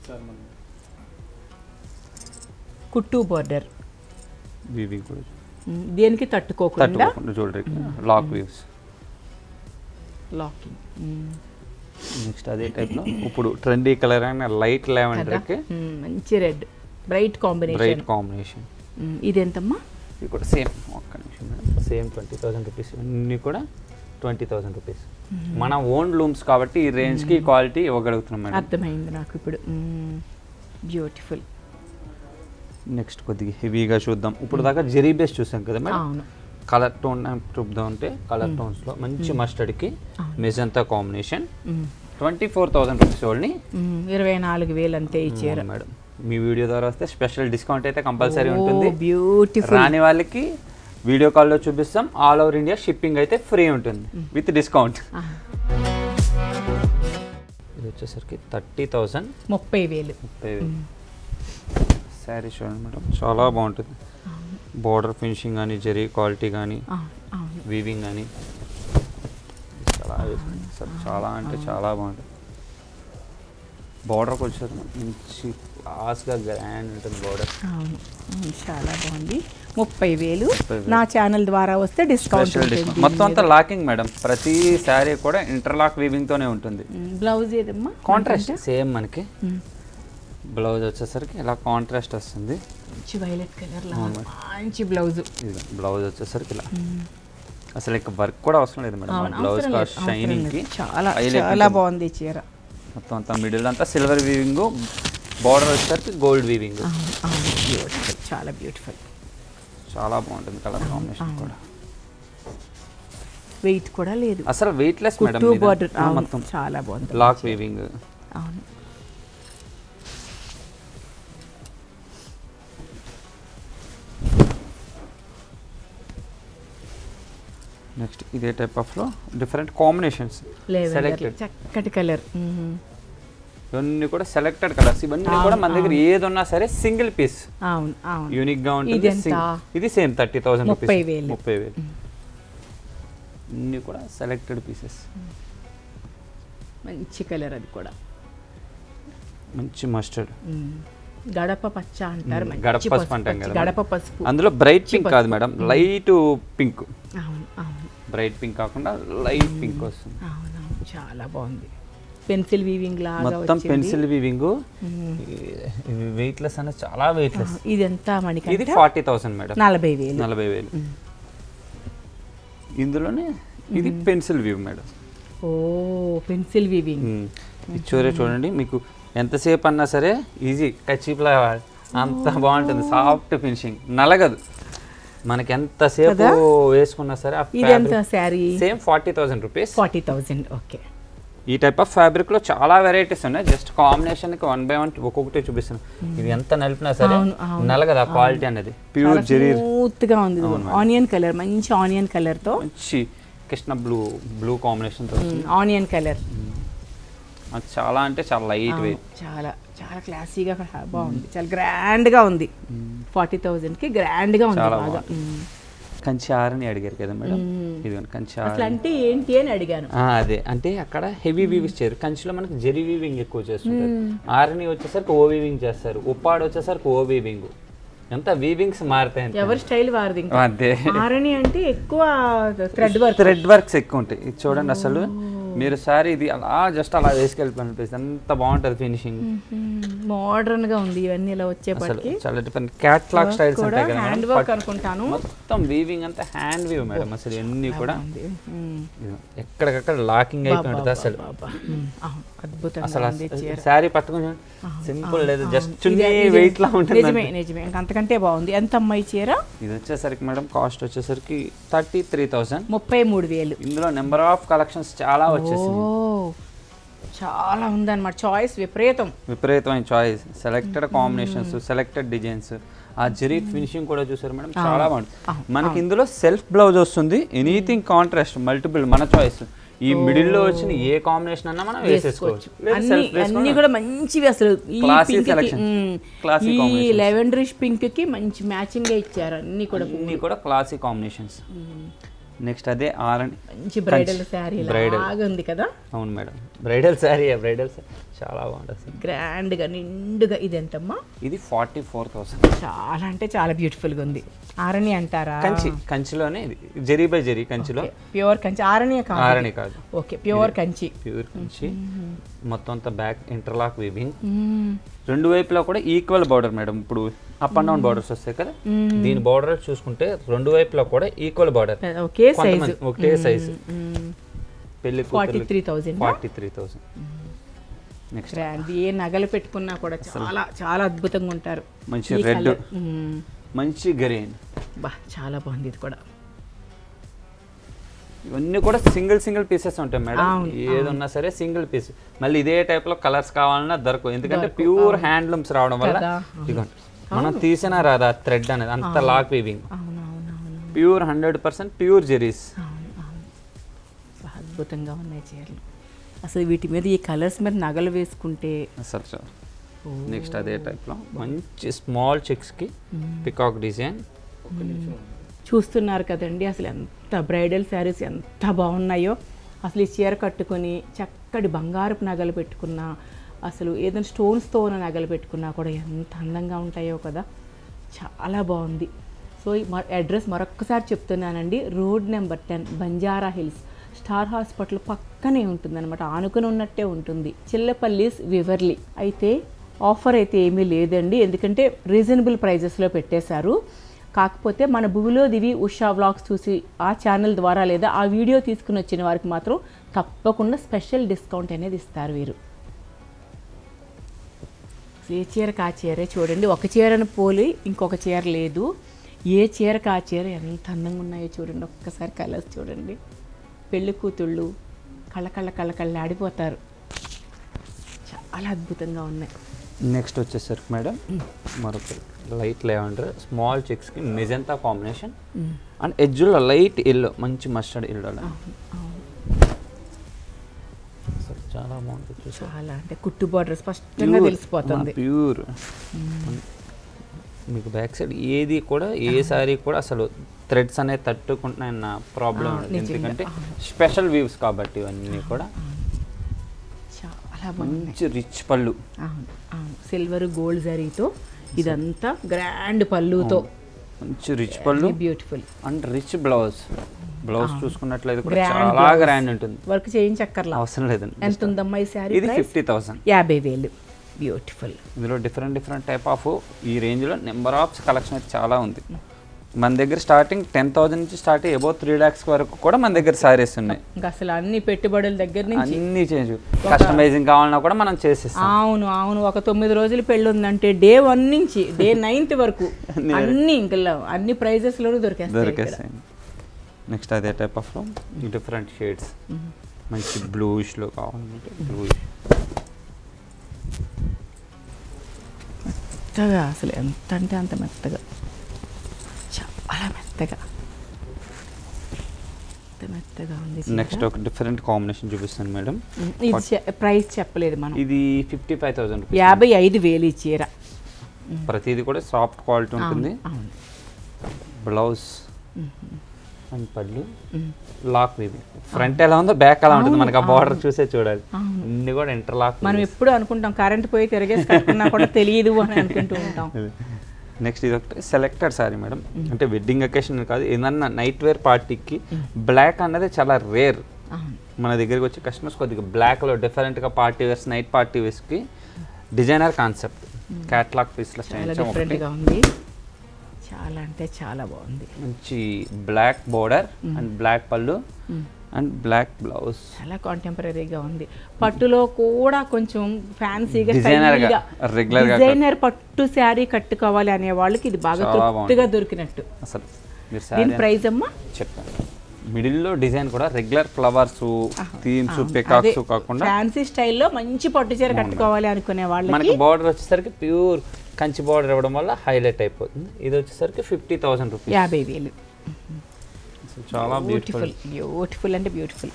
Speaker 1: కుట్టు బోర్డర్
Speaker 2: వీవింగ్ కూడా
Speaker 1: దేనికి తట్టుకోకుండా
Speaker 2: తట్టుకోకుండా జోడరీకి లాక్ వీవ్స్
Speaker 1: లాకింగ్
Speaker 2: నెక్స్ట్ అదే టైప్లో ఇప్పుడు ట్రెండీ కలర్ అయిన లైట్ లెవెండర్కి
Speaker 1: మంచి red bright combination
Speaker 2: bright combination
Speaker 1: ఇది ఎంతమ్మా
Speaker 2: ఇది కూడా సేమ్ ఒక్క నిమిషం madam same twenty thousand rupees ఇవన్నీ కూడా ట్వంటీ థౌసండ్ రూపీస్ మన ఓన్ లూమ్స్ కాబట్టి ఈ రేంజ్కి క్వాలిటీ ఇవ్వగలుగుతున్నాం మేడం
Speaker 1: అర్థమైంది నాకు ఇప్పుడు బ్యూటిఫుల్
Speaker 2: నెక్స్ట్ కొద్దిగా హెవీగా చూద్దాం ఇప్పుడు దాకా జెరీ బేస్ చూసాం కదా మేడం
Speaker 1: అవును
Speaker 2: కలర్ టోన్ చూద్దాం అంటే కలర్ టోన్స్లో మంచి మస్టర్డ్కి magenta combination
Speaker 1: hmm.
Speaker 2: Twenty four thousand rupees only
Speaker 1: hmm. ఇరవై నాలుగు వేలు అంతే ఈ చీర
Speaker 2: మేడం మీ వీడియో ద్వారా వస్తే స్పెషల్ డిస్కౌంట్ అయితే కంపల్సరీ ఉంటుంది
Speaker 1: బ్యూటిఫుల్
Speaker 2: రాని వాళ్ళకి వీడియో కాల్లో చూపిస్తాం ఆల్ ఓవర్ ఇండియా షిప్పింగ్ అయితే ఫ్రీ ఉంటుంది విత్ డిస్కౌంట్ ఇది వచ్చేసరికి థర్టీ థౌసండ్
Speaker 1: ముప్పై వేలు
Speaker 2: ముప్పై శారీ చూడండి మేడం చాలా బాగుంటుంది బార్డర్ ఫినిషింగ్ కానీ జరీ క్వాలిటీ కానీ
Speaker 1: అవును, అవును
Speaker 2: వీవింగ్ కానీ చాలా అసలు చాలా అంటే చాలా బాగుంటుంది బార్డర్ వచ్చారు మంచి క్లాస్గా గ్రాండ్ ఉంటుంది బార్డర్
Speaker 1: అవును అవును, చాలా బాగుంది ముప్పై వేలు
Speaker 2: ముప్పై వేలు.
Speaker 1: నా ఛానల్ ద్వారా వస్తే డిస్కౌంట్
Speaker 2: స్పెషల్ డిస్కౌంట్ మొత్తం అంతా లాకింగ్ మేడం ప్రతి శారీ కూడా ఇంటర్లాక్ వీవింగ్ తోనే ఉంటుంది
Speaker 1: బ్లౌజ్ ఏదమ్మా
Speaker 2: కాంట్రాస్ట్ సేమ్ మనకి
Speaker 1: మ్మ్.
Speaker 2: బ్లౌజ్ వచ్చేసరికి ఇలా కాంట్రాస్ట్ వస్తుంది
Speaker 1: మంచి వైలెట్ కలర్ లా
Speaker 2: అవును.
Speaker 1: మంచి బ్లౌజ్
Speaker 2: ఇది బ్లౌజ్ వచ్చేసరికి ఇలా అసలు ఇక వర్క్ కూడా అవసరం లేదు మేడం
Speaker 1: అవును,
Speaker 2: బ్లౌజ్
Speaker 1: అవసరం లేదు, అవసరం
Speaker 2: షైనింగ్ కి
Speaker 1: లేదు. చాలా
Speaker 2: highlight
Speaker 1: చాలా
Speaker 2: ఉంటుంది.
Speaker 1: బాగుంది ఈ చీర
Speaker 2: మొత్తం అంతా మిడిల్ అంతా సిల్వర్ వీవింగ్ బార్డర్ వచ్చేసరికి గోల్డ్ వీవింగ్
Speaker 1: అవును అవును బ్యూటిఫుల్ చాలా బ్యూటిఫుల్
Speaker 2: చాలా బాగుంటుంది కలర్ కాంబినేషన్ కూడా
Speaker 1: వెయిట్ కూడా లేదు
Speaker 2: అసలు వెయిట్లెస్ మేడం
Speaker 1: కుట్టు
Speaker 2: ఇది.
Speaker 1: బార్డర్
Speaker 2: ఆ, మొత్తం
Speaker 1: చాలా బాగుంది
Speaker 2: బ్లాక్ వీవింగ్
Speaker 1: అవును
Speaker 2: నెక్స్ట్ ఇదే టైప్ ఆఫ్ లో డిఫరెంట్ కాంబినేషన్స్
Speaker 1: లేవెండర్
Speaker 2: సెలెక్టెడ్
Speaker 1: చక్కటి కలర్
Speaker 2: ఇవన్నీ కూడా సెలెక్టెడ్ కలర్స్ ఇవన్నీ కూడా మన దగ్గర ఏది ఉన్నా సరే సింగిల్ పీస్
Speaker 1: అవును అవును
Speaker 2: యూనిక్ గా ఉంటుంది
Speaker 1: ఇది ఎంత?
Speaker 2: Sing- ఇది సేమ్ థర్టీ థౌసండ్
Speaker 1: ముప్పై వేలు.
Speaker 2: ముప్పై వేలు అన్ని కూడా సెలెక్టెడ్ పీసెస్
Speaker 1: మంచి కలర్ అది కూడా
Speaker 2: మంచి మస్టర్డ్
Speaker 1: మ్మ్. గడప పచ్చ అంటారు మంచి
Speaker 2: గడప పసుపు
Speaker 1: పసుపు
Speaker 2: అంటాం
Speaker 1: పచ్చి,
Speaker 2: కదా
Speaker 1: గడప పసుపు
Speaker 2: అందులో బ్రైట్
Speaker 1: మంచి
Speaker 2: పింక్ కాదు మేడం లైట్ పింక్
Speaker 1: అవును అవును
Speaker 2: బ్రైట్ పింక్ కాకుండా లైట్ పింక్ వస్తుంది
Speaker 1: అవునవును చాలా బాగుంది పెన్సిల్ వీవింగ్ లాగా
Speaker 2: మొత్తం
Speaker 1: వచ్చింది.
Speaker 2: Pencil weaving
Speaker 1: hmm.
Speaker 2: ఇవి వెయిట్లెస్ అనేది చాలా వెయిట్లెస్
Speaker 1: ఇదంతా
Speaker 2: ఇది
Speaker 1: మనకి
Speaker 2: ఫార్టీ థౌసండ్ మేడం
Speaker 1: నలభై వేలు
Speaker 2: నలభై వేలు ఇందులోనే ఇది pencil view madam
Speaker 1: oh pencil weaving
Speaker 2: ఇది చూరే చూడండి మీకు ఎంతసేపు అన్నా సరే ఈజీ కచ్చిప్లా అంత బాగుంటుంది సాఫ్ట్ ఫినిషింగ్ నలగదు మనకి ఎంతసేపు
Speaker 1: కదా?
Speaker 2: వేసుకున్నా సరే
Speaker 1: ఇది ఎంత sari
Speaker 2: same forty thousand rupees
Speaker 1: forty thousand okay
Speaker 2: ఈ టైప్ ఆఫ్ ఫ్యాబ్రిక్ లో చాలా వెరైటీస్ ఉన్నాయి జస్ట్ కాంబినేషన్ కి వన్ బై వన్ ఒక్కొక్కటి చూపిస్తాను ఇది ఎంత నలిపినా సరే
Speaker 1: అవును, అవును,
Speaker 2: నలగదు ఆ క్వాలిటీ అనేది ప్యూర్ జెరీ
Speaker 1: స్మూత్ గా ఉంది ఆనియన్ కలర్ మంచి ఆనియన్ కలర్ తో
Speaker 2: మంచి కృష్ణ బ్లూ బ్లూ కాంబినేషన్ తో వచ్చింది
Speaker 1: ఆనియన్ కలర్
Speaker 2: అది చాలా అంటే చాలా లైట్ వెయిట్
Speaker 1: చాలా చాలా క్లాసీగా బాగుంది చాలా గ్రాండ్ గా ఉంది ఫార్టీ థౌజండ్ కి గ్రాండ్ గా ఉంది
Speaker 2: చాలా
Speaker 1: బాగా
Speaker 2: బాగుంది.
Speaker 1: మ్మ్.
Speaker 2: కంచి ఆరని అడిగారు కదా మేడం ఇది కంచి
Speaker 1: అసలు
Speaker 2: ఆరని
Speaker 1: అంటే ఏంటి అని అడిగాను
Speaker 2: ఆ, అదే అంటే అక్కడ హెవీ వీవింగ్ చేయరు కంచిలో మనకి జెరీ వీవింగ్ ఎక్కువ చేస్తుంటారు ఆరని వచ్చేసరికి ఓ వీవింగ్ చేస్తారు ఉప్పాడు వచ్చేసరికి ఓ వీవింగ్ ఎంత వీవింగ్స్ మారుతాయి అంతే.
Speaker 1: ఎవరి స్టైల్ వారిది ఇంకా
Speaker 2: అదే
Speaker 1: ఆరణి అంటే ఎక్కువ థ్రెడ్ వర్క్
Speaker 2: థ్రెడ్ వర్క్స్ ఎక్కువ ఉంటాయి ఇది చూడండి అసలు మీరు సారీ ఇది అలా జస్ట్ అలా వేసుకెళ్ళిపోయిన ఎంత బాగుంటుంది ఫినిషింగ్
Speaker 1: మోడర్న్ గా ఉంది ఇవన్నీ ఇలా
Speaker 2: అసలు
Speaker 1: వచ్చేపటికి
Speaker 2: చాలా డిఫరెంట్ క్యాట్లాగ్ స్టైల్స్
Speaker 1: కూడా
Speaker 2: ఉంటాయి కదా
Speaker 1: హ్యాండ్
Speaker 2: మేడం.
Speaker 1: వర్క్ అనుకుంటాను
Speaker 2: మొత్తం వీవింగ్ అంతా హ్యాండ్ వీవ్ మేడం అసలు ఇవన్నీ కూడా
Speaker 1: ఉంది. మ్మ్.
Speaker 2: ఇదిగో, ఎక్కడికక్కడ లాకింగ్ అయిపోయి ఉంటుంది అసలు
Speaker 1: బాబా. మ్మ్. అవును, అద్భుతంగా
Speaker 2: అసలు
Speaker 1: ఉంది చీర
Speaker 2: శారీ పట్టుకుని సింపుల్ లేదు జస్ట్ చున్నీ
Speaker 1: ఇదే- ఇదే-
Speaker 2: వెయిట్ లా ఉంటుంది
Speaker 1: నిజమే నిజమే ఇంకా అంతకంటే బాగుంది ఎంత అమ్మాయి చీర
Speaker 2: ఇది వచ్చేసరికి మేడం కాస్ట్ వచ్చేసరికి థర్టీ త్రీ థౌసండ్
Speaker 1: ముప్పై మూడు వేలు
Speaker 2: ఇందులో నెంబర్ ఆఫ్ కలెక్షన్స్ చాలా వచ్చేసింది
Speaker 1: ఓ చాలా ఉందన్నమాట చాయిస్ విపరీతం
Speaker 2: విపరీతమైన choice selected combinations selected designs ఆ జెరీ ఫినిషింగ్ కూడా చూసారు మేడం చాలా బాగుంటుంది మనకి ఇందులో సెల్ఫ్ బ్లౌజ్ వస్తుంది ఎనీథింగ్ కాంట్రాస్ట్ మల్టిపుల్ మన చాయిస్ ఈ మిడిల్ లో వచ్చిన ఏ కాంబినేషన్ అన్నా మనం వేసేసుకోవచ్చు లేదా
Speaker 1: అన్ని
Speaker 2: self
Speaker 1: అన్ని
Speaker 2: వేసుకొని
Speaker 1: కూడా మంచివి అసలు ఈ
Speaker 2: Classy
Speaker 1: పింక్
Speaker 2: selection. Classy
Speaker 1: ఈ
Speaker 2: combinations.
Speaker 1: లెవెండరిష్ పింక్ కి మంచి మ్యాచింగ్ గా ఇచ్చారు అన్ని కూడా
Speaker 2: అన్ని కూడా క్లాసిక్ కాంబినేషన్స్ నెక్స్ట్ అదే ఆర్ అండ్
Speaker 1: మంచి బ్రైడల్ శారీ
Speaker 2: Bridal.
Speaker 1: లాగా ఉంది కదా
Speaker 2: అవును మేడం బ్రైడల్ శారీ బ్రైడల్ చాలా బాగుంటుంది
Speaker 1: గ్రాండ్ గా నిండుగా ఇది ఎంతమ్మా
Speaker 2: ఇది ఫార్టీ ఫోర్ థౌసండ్
Speaker 1: చాలా అంటే చాలా బ్యూటిఫుల్ గా ఉంది ఆరణి అంటారా
Speaker 2: కంచి కంచిలోనే ఇది జెరీ బై జెరీ కంచిలో
Speaker 1: ప్యూర్ కంచి ఆరణి కాదు
Speaker 2: ఆరణి కాదు
Speaker 1: okay pure Kanchi
Speaker 2: pure Kanchi మొత్తం అంతా బ్యాక్ ఇంటర్లాక్ వీవింగ్
Speaker 1: మ్మ్.
Speaker 2: రెండు వైపులా కూడా ఈక్వల్ బార్డర్ మేడం ఇప్పుడు అప్ అండ్ డౌన్ బార్డర్స్ వస్తాయి కదా దీని బార్డర్ చూసుకుంటే రెండు వైపులా కూడా ఈక్వల్ బార్డర్
Speaker 1: ఒకే సైజు
Speaker 2: కొంతమంది ఒకటే సైజు పెళ్లి
Speaker 1: forty three thousand
Speaker 2: forty three thousand next
Speaker 1: grand ఏ నగలు పెట్టుకున్నా కూడా చాలా చాలా అద్భుతంగా ఉంటారు
Speaker 2: మంచి
Speaker 1: ఈ
Speaker 2: రెడ్
Speaker 1: colour. మ్మ్.
Speaker 2: మంచి గ్రీన్
Speaker 1: బా చాలా బాగుంది ఇది కూడా
Speaker 2: ఇవన్నీ కూడా సింగిల్ సింగిల్ పీసెస్ ఉంటాయి మేడం
Speaker 1: అవును,
Speaker 2: ఏది ఉన్నా సరే సింగిల్ పీస్ మళ్ళీ ఇదే టైప్ లో కలర్స్ కావాలన్నా దొరకవు ఎందుకంటే ప్యూర్ హ్యాండ్లూమ్స్ రావడం వల్ల
Speaker 1: కదా,
Speaker 2: ఇదిగోండి మనం తీసిన రాదా థ్రెడ్ అనేది అంత లాక్ వీవింగ్
Speaker 1: అవును అవును అవును
Speaker 2: pure hundred percent pure zaris
Speaker 1: అవును అవును బా అద్భుతంగా ఉన్నాయి చీరలు అసలు వీటి మీద ఈ కలర్స్ మీద నగలు వేసుకుంటే
Speaker 2: అసలు సార్ నెక్స్ట్ అదే type లో మంచి స్మాల్ కి పికాక్ డిజైన్
Speaker 1: చూస్తున్నారు కదండి అసలు ఎంత బ్రైడల్ శారీస్ ఎంత బాగున్నాయో అసలు ఈ చీర కట్టుకొని చక్కటి బంగారపు నగలు పెట్టుకున్న అసలు ఏదైనా స్టోన్స్తో ఉన్న నగలు పెట్టుకున్నా కూడా ఎంత అందంగా ఉంటాయో కదా చాలా బాగుంది సో ఈ మ- అడ్రస్ మరొక్కసారి చెప్తున్నానండి road number ten Banjara hills star hospital పక్కనే ఉంటుందన్నమాట ఆనుకుని ఉన్నట్టే ఉంటుంది చిల్లపల్లిస్ వివర్లీ అయితే ఆఫర్ అయితే ఏమీ లేదండి ఎందుకంటే రీజనబుల్ ప్రైజెస్లో పెట్టేశారు కాకపోతే మన భూమిలో దివి ఉషా వ్లాగ్స్ చూసి ఆ ఛానల్ ద్వారా లేదా ఆ వీడియో తీసుకుని వచ్చిన వారికి మాత్రం తప్పకుండా స్పెషల్ డిస్కౌంట్ అనేది ఇస్తారు వీరు ఏ చీరకు ఆ చీరే చూడండి ఒక చీరను పోలి ఇంకొక చీర లేదు ఏ చీరకు ఆ చీర ఎంత అందంగా ఉన్నాయో చూడండి ఒక్కసారి కలర్స్ చూడండి పెళ్లి కూతుళ్ళు కళ్ళ కళ్ళ కళ్ళ కళ్ళ ఆడిపోతారు చాలా అద్భుతంగా ఉన్నాయి
Speaker 2: నెక్స్ట్ వచ్చేసరికి మేడం మరొక లైట్ లెవెండర్ స్మాల్ చెక్స్కి మెజంతా కాంబినేషన్ అండ్ ఎడ్జ్లో లైట్ ఎల్లో మంచి మస్టర్డ్ ఎల్లో అసలు చాలా బాగుంటుంది చూసా
Speaker 1: చాలా అంటే కుట్టు బార్డర్ స్పష్టంగా తెలిసిపోతుంది
Speaker 2: ప్యూర్ మీకు బ్యాక్ సైడ్ ఏది కూడా ఏ సారీ కూడా అసలు థ్రెడ్స్ అనేది తట్టుకుంటున్నాయన్న ప్రాబ్లం
Speaker 1: ఆ, నిజంగా.
Speaker 2: ఎందుకంటే స్పెషల్ వ్యూస్ కాబట్టి ఇవన్నీ కూడా
Speaker 1: చాలా బాగుంది
Speaker 2: మంచి రిచ్ పళ్ళు
Speaker 1: అవును అవును సిల్వర్ గోల్డ్ జరీతో ఇదంతా గ్రాండ్ పళ్ళుతో
Speaker 2: మంచి రిచ్ పళ్ళు
Speaker 1: beautiful
Speaker 2: and rich blouse blouse చూసుకున్నట్లయితే కూడా
Speaker 1: Grand
Speaker 2: చాలా
Speaker 1: blouse.
Speaker 2: గ్రాండ్ ఉంటుంది
Speaker 1: వర్క్ చేయించక్కర్లా
Speaker 2: అవసరం లేదండి
Speaker 1: ఎంత ఉందమ్మా ఈ శారీ
Speaker 2: ఇది
Speaker 1: ప్రైస్
Speaker 2: ఫిఫ్టీ థౌసండ్
Speaker 1: యాభై వేలు బ్యూటిఫుల్
Speaker 2: ఇందులో డిఫరెంట్ డిఫరెంట్ టైప్ ఆఫ్ ఈ రేంజ్లో నెంబర్ ఆఫ్ కలెక్షన్ అయితే చాలా ఉంది మన దగ్గర స్టార్టింగ్ టెన్ థౌసండ్ నుంచి స్టార్ట్ అయ్యి అబౌవ్ త్రీ ల్యాక్స్ వరకు కూడా మన దగ్గర సారీస్ ఉన్నాయి
Speaker 1: ఇంకా అసలు అన్ని పెట్టుబడుల దగ్గర నుంచి
Speaker 2: అన్ని చేంజ్ కస్టమైజింగ్ కావాలన్నా కూడా మనం చేసేస్తాం
Speaker 1: అవును అవును ఒక తొమ్మిది రోజులు పెళ్ళి ఉందంటే డే వన్ నుంచి డే నైన్త్ వరకు అన్ని ఇంకా అన్ని ప్రైజెస్ లోనూ దొరికేస్తాయి ఇక్కడ.
Speaker 2: దొరికేస్తాయి నెక్స్ట్ అదే టైప్ ఆఫ్ డిఫరెంట్ షేడ్స్ మంచి బ్లూయిష్లో కావాలంటే బ్లూయిష్
Speaker 1: మెత్తగా అసలు ఎంత అంటే అంత మెత్తగా చాలా మెత్తగా ఎంత మెత్తగా ఉంది చీర.
Speaker 2: నెక్స్ట్ ఒక డిఫరెంట్ కాంబినేషన్ చూపిస్తాను మేడం
Speaker 1: ఉమ్, ఇది చె- ప్రైస్ చెప్పలేదు మనం
Speaker 2: ఇది ఫిఫ్టీ ఫైవ్ థౌసండ్
Speaker 1: యాభై ఐదు వేలు ఈ చీర
Speaker 2: ప్రతిదీ కూడా సాఫ్ట్ క్వాలిటీ ఉంటుంది
Speaker 1: అవును
Speaker 2: బ్లౌజ్ అండ్ పళ్ళు
Speaker 1: ఉమ్.
Speaker 2: లాక్ వీవింగ్ ఫ్రంట్ ఎలా ఉందో బ్యాక్ ఎలా ఉంటుంది మనకి ఆ బార్డర్ చూసే చూడాలి అన్ని కూడా ఇంటర్లాక్
Speaker 1: మనం ఎప్పుడు అనుకుంటాం కరెంట్ పోయి తిరిగేసి కట్టుకున్నా కూడా తెలియదు అని అనుకుంటూ ఉంటాం
Speaker 2: నెక్స్ట్ ఇది ఒకటి సెలెక్టెడ్ సారీ మేడం అంటే వెడ్డింగ్ అకేషన్ కాదు ఏదన్నా నైట్ వేర్ పార్టీకి బ్లాక్ అన్నది చాలా రేర్
Speaker 1: అవును
Speaker 2: మన దగ్గరికి వచ్చే కస్టమర్స్ కొద్దిగా బ్లాక్లో డిఫరెంట్గా పార్టీ వేర్స్ నైట్ పార్టీ వేర్స్కి డిజైనర్ కాన్సెప్ట్ క్యాట్లాగ్ పీస్లో
Speaker 1: చాలా
Speaker 2: ఒకటి
Speaker 1: డిఫరెంట్గా ఉంది చాలా అంటే చాలా బాగుంది
Speaker 2: మంచి బ్లాక్ బోర్డర్ అండ్ బ్లాక్ పళ్ళు అండ్ బ్లాక్ బ్లౌజ్
Speaker 1: చాలా కాంటెంపరీగా ఉంది పట్టులో కూడా కొంచెం ఫ్యాన్సీగా
Speaker 2: Designer గా, regular గా
Speaker 1: డిజైనర్ పట్టు శారీ కట్టుకోవాలి అనే వాళ్ళకి ఇది బాగా
Speaker 2: చాలా
Speaker 1: తృప్తిగా దొరికినట్టు
Speaker 2: అసలు మీరు
Speaker 1: దీని
Speaker 2: సారీ
Speaker 1: ప్రైస్ అమ్మా
Speaker 2: చెప్తాను మిడిల్లో డిజైన్ కూడా రెగ్యులర్ ఫ్లవర్స్ థీమ్స్ పెకాక్స్ కాకుండా
Speaker 1: ఫ్యాన్సీ స్టైల్లో మంచి పట్టు చీర కట్టుకోవాలి అనుకునే వాళ్ళకి
Speaker 2: మనకి బార్డర్ వచ్చేసరికి ప్యూర్ కంచి బార్డర్ ఇవ్వడం వల్ల హైలైట్ అయిపోతుంది ఇది వచ్చేసరికి ఫిఫ్టీ థౌసండ్ రూపీస్
Speaker 1: యాభై వేలు
Speaker 2: చాలా బ్యూటిఫుల్
Speaker 1: బ్యూటిఫుల్ బ్యూటిఫుల్ అంటే బ్యూటిఫుల్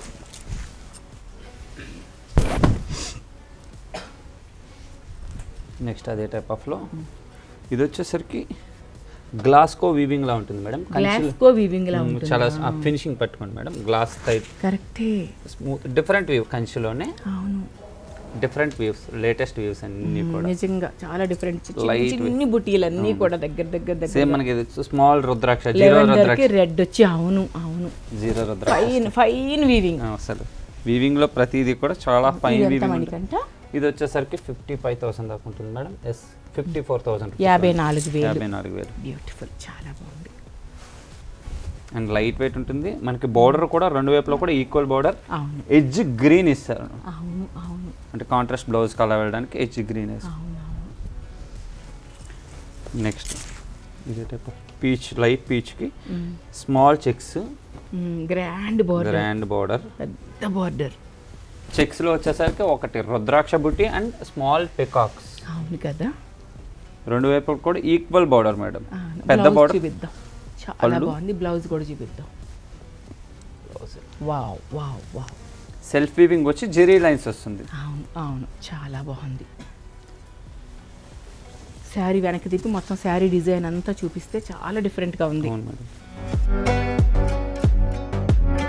Speaker 2: నెక్స్ట్ అదే టైప్ ఆఫ్లో ఇది వచ్చేసరికి గ్లాస్కో వీవింగ్ లా ఉంటుంది మేడం
Speaker 1: గ్లాస్కో వీవింగ్ లా ఉంటుంది
Speaker 2: చాలా ఫినిషింగ్ పట్టుకోండి మేడం గ్లాస్ టైప్
Speaker 1: కరెక్టే
Speaker 2: స్మూత్ డిఫరెంట్ వీవ్ కంచిలోనే
Speaker 1: అవును
Speaker 2: డిఫరెంట్ వ్యూస్ లేటెస్ట్ వ్యూస్ అన్ని కూడా
Speaker 1: నిజంగా చాలా డిఫరెంట్
Speaker 2: Light
Speaker 1: చిన్ని బుటీలు అన్నీ కూడా దగ్గర దగ్గర దగ్గర
Speaker 2: సేమ్ మనకి ఇది స్మాల్ రుద్రాక్ష జీరో
Speaker 1: లెవెండర్ కి
Speaker 2: రుద్రాక్ష
Speaker 1: రెడ్ వచ్చి అవును అవును
Speaker 2: జీరో రుద్రాక్ష
Speaker 1: ఫైన్ ఫైన్ వీవింగ్
Speaker 2: ఆ, అసలు వీవింగ్ లో ప్రతిదీ కూడా చాలా ఫైన్
Speaker 1: ఎంత
Speaker 2: వీవింగ్
Speaker 1: మణికంట
Speaker 2: ఇది వచ్చేసరికి ఫిఫ్టీ ఫైవ్ థౌసండ్ దాకా ఉంటుంది madam yes fifty four thousand
Speaker 1: యాభై నాలుగు వేలు
Speaker 2: యాభై నాలుగు వేలు
Speaker 1: బ్యూటిఫుల్ చాలా బాగుంది
Speaker 2: అండ్ లైట్ వెయిట్ ఉంటుంది మనకి బార్డర్ కూడా రెండు వైపులో కూడా ఈక్వల్ బార్డర్
Speaker 1: అవును
Speaker 2: ఎడ్జ్ గ్రీన్ ఇస్తారు
Speaker 1: అవును అవును
Speaker 2: అంటే కాంట్రాస్ట్ బ్లౌజ్ కలర్ వెళ్ళడానికి ఎడ్జ్ గ్రీన్ వేస్తారు
Speaker 1: అవును అవును
Speaker 2: నెక్స్ట్ ఇదే టైప్ పీచ్ లైట్ పీచ్కి small checks
Speaker 1: grand border
Speaker 2: grand border
Speaker 1: పెద్ద బోర్డర్
Speaker 2: చెక్స్లో వచ్చేసరికి ఒకటి రుద్రాక్ష బుట్టి అండ్ స్మాల్ పికాక్స్
Speaker 1: అవును కదా
Speaker 2: రెండు వైపులు కూడా ఈక్వల్ బార్డర్ మేడం
Speaker 1: ఆ,
Speaker 2: పెద్ద
Speaker 1: బ్లౌజ్
Speaker 2: బార్డర్
Speaker 1: చూపిద్దాం చాలా
Speaker 2: పళ్ళు.
Speaker 1: బాగుంది బ్లౌజ్ కూడా చూపిద్దాం wow wow wow
Speaker 2: self weaving వచ్చి జెరీ లైన్స్ వస్తుంది
Speaker 1: అవును అవును చాలా బాగుంది శారీ వెనక్కి తిప్పి మొత్తం శారీ డిజైన్ అంతా చూపిస్తే చాలా డిఫరెంట్గా ఉంది
Speaker 2: అవును మేడం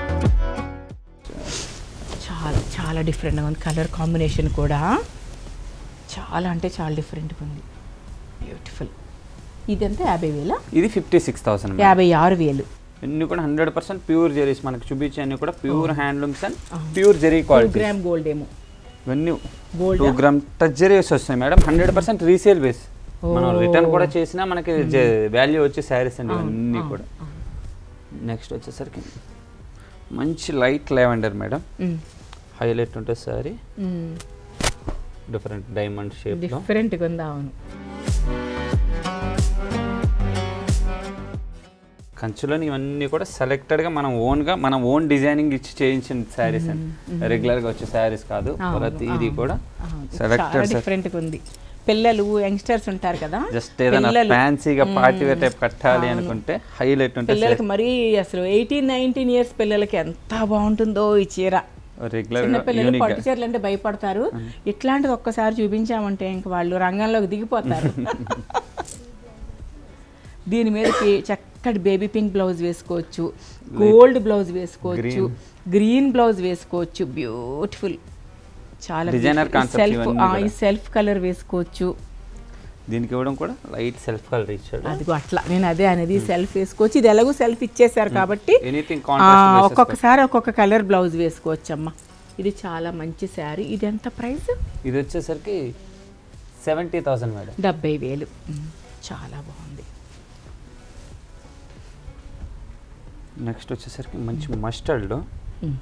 Speaker 1: చాలా చాలా డిఫరెంట్గా ఉంది కలర్ కాంబినేషన్ కూడా చాలా అంటే చాలా డిఫరెంట్గా ఉంది బ్యూటిఫుల్ ఇదంతా యాభై వేల
Speaker 2: ఇది ఫిఫ్టీ సిక్స్ థౌసండ్
Speaker 1: యాభై ఆరు వేలు
Speaker 2: ఇన్ని కూడా హండ్రెడ్ పర్సెంట్ ప్యూర్ జెరీస్ మనకి చూపించే అన్ని కూడా pure handlooms and pure zari
Speaker 1: two
Speaker 2: quality
Speaker 1: gram gold ఏమో
Speaker 2: ఇవన్నీ
Speaker 1: Gold
Speaker 2: two gram touch zaris వస్తాయి madam hundred percent resale base మనం రిటర్న్ కూడా చేసినా మనకి వాల్యూ వచ్చే శారీస్ అండి ఇవన్నీ కూడా నెక్స్ట్ వచ్చేసరికి మంచి లైట్ లెవెండర్ మేడం
Speaker 1: మ్మ్.
Speaker 2: హైలైట్ ఉంటుంది సారీ
Speaker 1: మ్మ్.
Speaker 2: డిఫరెంట్ డైమండ్ షేప్లో
Speaker 1: డిఫరెంట్గా ఉంది అవును
Speaker 2: కంచులోని ఇవన్నీ కూడా సెలెక్టెడ్గా మనం ఓన్గా మనం ఓన్ డిజైనింగ్ ఇచ్చి చేయించిన శారీస్ అండి రెగ్యులర్గా వచ్చే శారీస్ కాదు
Speaker 1: అవును,
Speaker 2: ప్రతి ఇది
Speaker 1: అవును,
Speaker 2: కూడా
Speaker 1: అవును. చాలా
Speaker 2: సెలెక్టెడ్
Speaker 1: డిఫరెంట్గా ఉంది పిల్లలు యంగ్స్టర్స్ ఉంటారు కదా
Speaker 2: జస్ట్ ఏదైనా
Speaker 1: పిల్లలు.
Speaker 2: ఫ్యాన్సీగా పార్టీ వేర్ టైప్ కట్టాలి అనుకుంటే హైలైట్ ఉంటుంది
Speaker 1: పిల్లలకి మరీ అసలు ఎయిటీన్ నైన్టీన్ ఇయర్స్ పిల్లలకి ఎంత బాగుంటుందో ఈ చీర
Speaker 2: రెగ్యులర్
Speaker 1: చిన్న పిల్లలు
Speaker 2: యూనిక్
Speaker 1: పట్టు చీరలు అంటే భయపడతారు ఇట్లాంటిది ఒక్కసారి చూపించామంటే ఇంక వాళ్ళు రంగంలోకి దిగిపోతారు దీని మీదకి చక్కటి బేబీ పింక్ బ్లౌజ్ వేసుకోవచ్చు గోల్డ్ బ్లౌజ్ వేసుకోవచ్చు గ్రీన్ బ్లౌజ్ వేసుకోవచ్చు బ్యూటిఫుల్ చాలా
Speaker 2: Designer concepts
Speaker 1: సెల్ఫ్
Speaker 2: ఇవన్నీ
Speaker 1: ఈ
Speaker 2: కూడా.
Speaker 1: సెల్ఫ్ కలర్ వేసుకోవచ్చు
Speaker 2: దీనికి ఇవ్వడం కూడా లైట్ సెల్ఫ్ కలర్ ఇచ్చాడు
Speaker 1: అదిగో అట్లా నేను అదే అనేది సెల్ఫ్ వేసుకోవచ్చు ఇది ఎలాగో సెల్ఫ్ ఇచ్చేసారు కాబట్టి
Speaker 2: ఎనీథింగ్
Speaker 1: ఆ,
Speaker 2: కాంట్రాస్ట్
Speaker 1: ఒక్కొక్కసారి ఒక్కొక్క కలర్ బ్లౌజ్ వేసుకోవచ్చు అమ్మ ఇది చాలా మంచి శారీ ఇది ఎంత ప్రైస్
Speaker 2: ఇది వచ్చేసరికి సెవెంటీ థౌసండ్ మేడం
Speaker 1: డెబ్బై వేలు మ్, చాలా బాగుంది
Speaker 2: నెక్స్ట్ వచ్చేసరికి మంచి మస్టర్డ్
Speaker 1: మ్,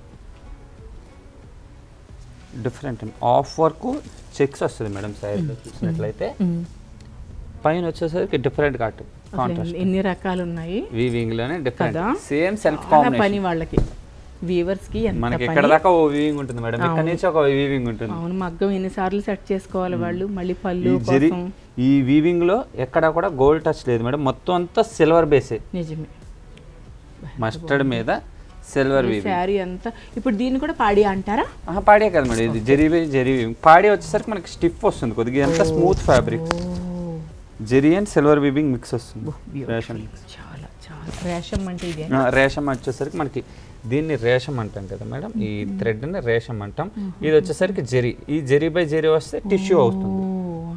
Speaker 2: డిఫరెంట్ ఆఫ్ వర్క్ చెక్స్ వస్తుంది మేడం సైడ్లో చూసినట్లయితే
Speaker 1: మ్.
Speaker 2: పైన వచ్చేసరికి డిఫరెంట్ కాట్
Speaker 1: అసలు
Speaker 2: కాంట్రాస్ట్
Speaker 1: ఎన్ని రకాలు ఉన్నాయి
Speaker 2: వీవింగ్ లోనే డిఫరెంట్
Speaker 1: కదా?
Speaker 2: సేమ్ సెల్ఫ్
Speaker 1: చాలా పని
Speaker 2: కాంబినేషన్
Speaker 1: వాళ్ళకి వీవర్స్ కి ఎంత
Speaker 2: మనకి
Speaker 1: పని
Speaker 2: ఎక్కడ దాకా ఓ వీవింగ్ ఉంటుంది మేడం ఇక్కడ నుంచి ఒక వీవింగ్ ఉంటుంది
Speaker 1: అవును మగ్గం ఎన్నిసార్లు సెట్ చేసుకోవాలి వాళ్ళు మళ్ళీ
Speaker 2: ఈ
Speaker 1: పళ్ళు
Speaker 2: జరి
Speaker 1: కోసం
Speaker 2: ఈ వీవింగ్ లో ఎక్కడ కూడా గోల్డ్ టచ్ లేదు మేడం మొత్తం అంతా సిల్వర్ బేసే
Speaker 1: నిజమే
Speaker 2: మస్టర్డ్ మీద సిల్వర్ వీవింగ్
Speaker 1: శారీ అంతా ఇప్పుడు దీన్ని కూడా పాడి అంటారా
Speaker 2: ఆహా, పాడే కదా మేడం ఇది జరీ జరీ వీవింగ్ పాడే వచ్చేసరికి మనకి స్టిఫ్ వస్తుంది కొద్దిగా ఎంత smooth fabric zari and silver weaving mix వస్తుంది రేషం మిక్స్
Speaker 1: చాలా చాలా రేషం అంటే ఇదే
Speaker 2: రేషం వచ్చేసరికి మనకి దీన్ని రేషం అంటాం కదా మేడం ఈ థ్రెడ్ ని రేషం అంటాం ఇది వచ్చేసరికి జెరీ ఈ జెరీ బై జెరీ వస్తే టిష్యూ అవుతుంది
Speaker 1: ఓ,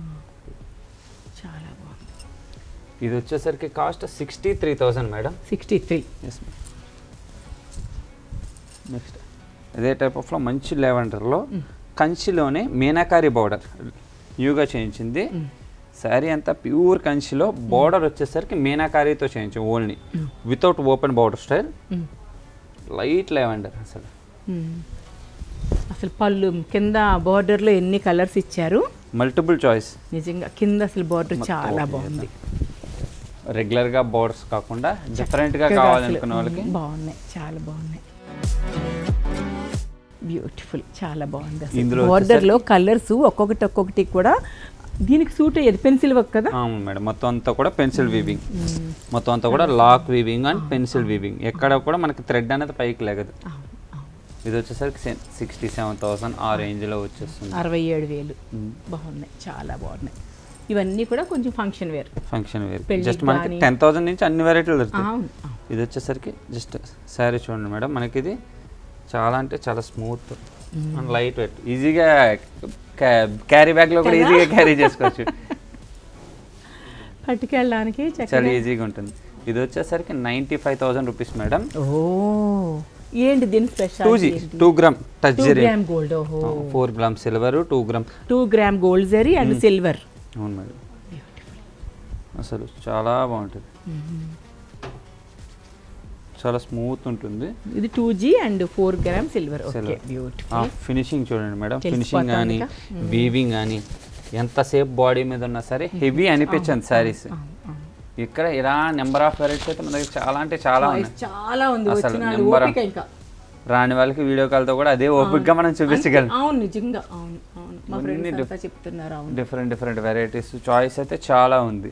Speaker 1: చాలా బాగుంది
Speaker 2: ఇది వచ్చేసరికి cost sixty three thousand madam
Speaker 1: sixty three
Speaker 2: yes next ఇదే టైప్ ఆఫ్లో మంచి లెవెండర్లో కంచిలోనే మీనాకారి బార్డర్ న్యూగా చేయించింది శారీ అంతా ప్యూర్ కంచిలో బార్డర్ వచ్చేసరికి మీనాకారితో చేయించాం only without open border style light lavender అసలు
Speaker 1: అసలు పళ్ళు కింద బార్డర్లో ఎన్ని కలర్స్ ఇచ్చారు
Speaker 2: మల్టిపుల్ చాయిస్
Speaker 1: నిజంగా కింద అసలు బార్డర్ చాలా బాగుంది
Speaker 2: రెగ్యులర్గా బోర్డర్స్ కాకుండా డిఫరెంట్గా
Speaker 1: చక్కగా
Speaker 2: కావాలనుకున్న
Speaker 1: అసలు,
Speaker 2: వాళ్ళకి
Speaker 1: మ్, బాగున్నాయి చాలా బాగున్నాయి బ్యూటిఫుల్ చాలా బాగుంది
Speaker 2: ఇందులో
Speaker 1: అసలు బార్డర్లో కలర్స్ ఒక్కొక్కటి ఒక్కొక్కటి కూడా దీనికి సూట్ అయ్యేది పెన్సిల్ వర్క్ కదా
Speaker 2: అవును మేడం మొత్తం అంతా కూడా పెన్సిల్ వీవింగ్ మొత్తం అంతా కూడా lock weaving and pencil weaving ఎక్కడ కూడా మనకి థ్రెడ్ అనేది పైకి లేగదు
Speaker 1: అవును, అవును.
Speaker 2: ఇది వచ్చేసరికి సిక్స్టీ సెవెన్ థౌసండ్ ఆ రేంజ్లో వచ్చేస్తుంది
Speaker 1: అరవై ఏడు వేలు బాగున్నాయి చాలా బాగున్నాయి ఇవన్నీ కూడా కొంచెం ఫంక్షన్ వేర్
Speaker 2: ఫంక్షన్ వేర్
Speaker 1: పెళ్ళికి
Speaker 2: జస్ట్ మనకి
Speaker 1: గానీ-
Speaker 2: టెన్ థౌసండ్ నుంచి అన్ని వెరైటీలు దొరుకుతాయి
Speaker 1: అవును అవును.
Speaker 2: ఇది వచ్చేసరికి జస్ట్ శారీ చూడండి మేడం మనకి ఇది చాలా అంటే చాలా స్మూత్ అండ్ లైట్ వెయిట్ ఈజీగా క్యారీ బ్యాగ్లో కూడా ఈజీగా క్యారీ చేసుకోవచ్చు
Speaker 1: పట్టుకెళ్ళడానికి
Speaker 2: చాలా
Speaker 1: చక్కగా
Speaker 2: ఈజీగా ఉంటుంది ఇది వచ్చేసరికి ninety five thousand rupees madam
Speaker 1: ఓ ఏంటి దీని
Speaker 2: two
Speaker 1: special
Speaker 2: G two gram touch
Speaker 1: two
Speaker 2: zari
Speaker 1: gram gold ఓహో
Speaker 2: four gram silver two gram
Speaker 1: two gram gold zari and silver
Speaker 2: అవును మేడం అసలు చాలా బాగుంటుంది చాలా స్మూత్ ఉంటుంది
Speaker 1: ఇది two G and four gram silver okay
Speaker 2: Silver.
Speaker 1: Beautiful
Speaker 2: finishing చూడండి madam
Speaker 1: తెలిసిపోతుంది
Speaker 2: ఫినిషింగ్ కానీ
Speaker 1: ఇక.
Speaker 2: వీవింగ్ కానీ ఎంతసేపు బాడీ మీద ఉన్నా సరే హెవీ అనిపించండి శారీస్ ఇక్కడ ఇలా నెంబర్ ఆఫ్ వెరైటీస్ అయితే మన దగ్గర చాలా అంటే చాలా ఉన్నాయి
Speaker 1: చాలా ఉంది
Speaker 2: అసలు
Speaker 1: వచ్చిన వాళ్ళు
Speaker 2: number of-
Speaker 1: ఓపిక ఇంకా
Speaker 2: రాని వాళ్ళకి వీడియో కాల్తో కూడా అదే ఓపిక్గా మనం చూపించగలం
Speaker 1: అవును నిజంగా అవును అవును మా
Speaker 2: ఇవన్నీ
Speaker 1: ఫ్రెండ్స్
Speaker 2: diff-
Speaker 1: అంతా చెప్తున్నారు అవును
Speaker 2: డిఫరెంట్ డిఫరెంట్ వెరైటీస్ చాయిస్ అయితే చాలా ఉంది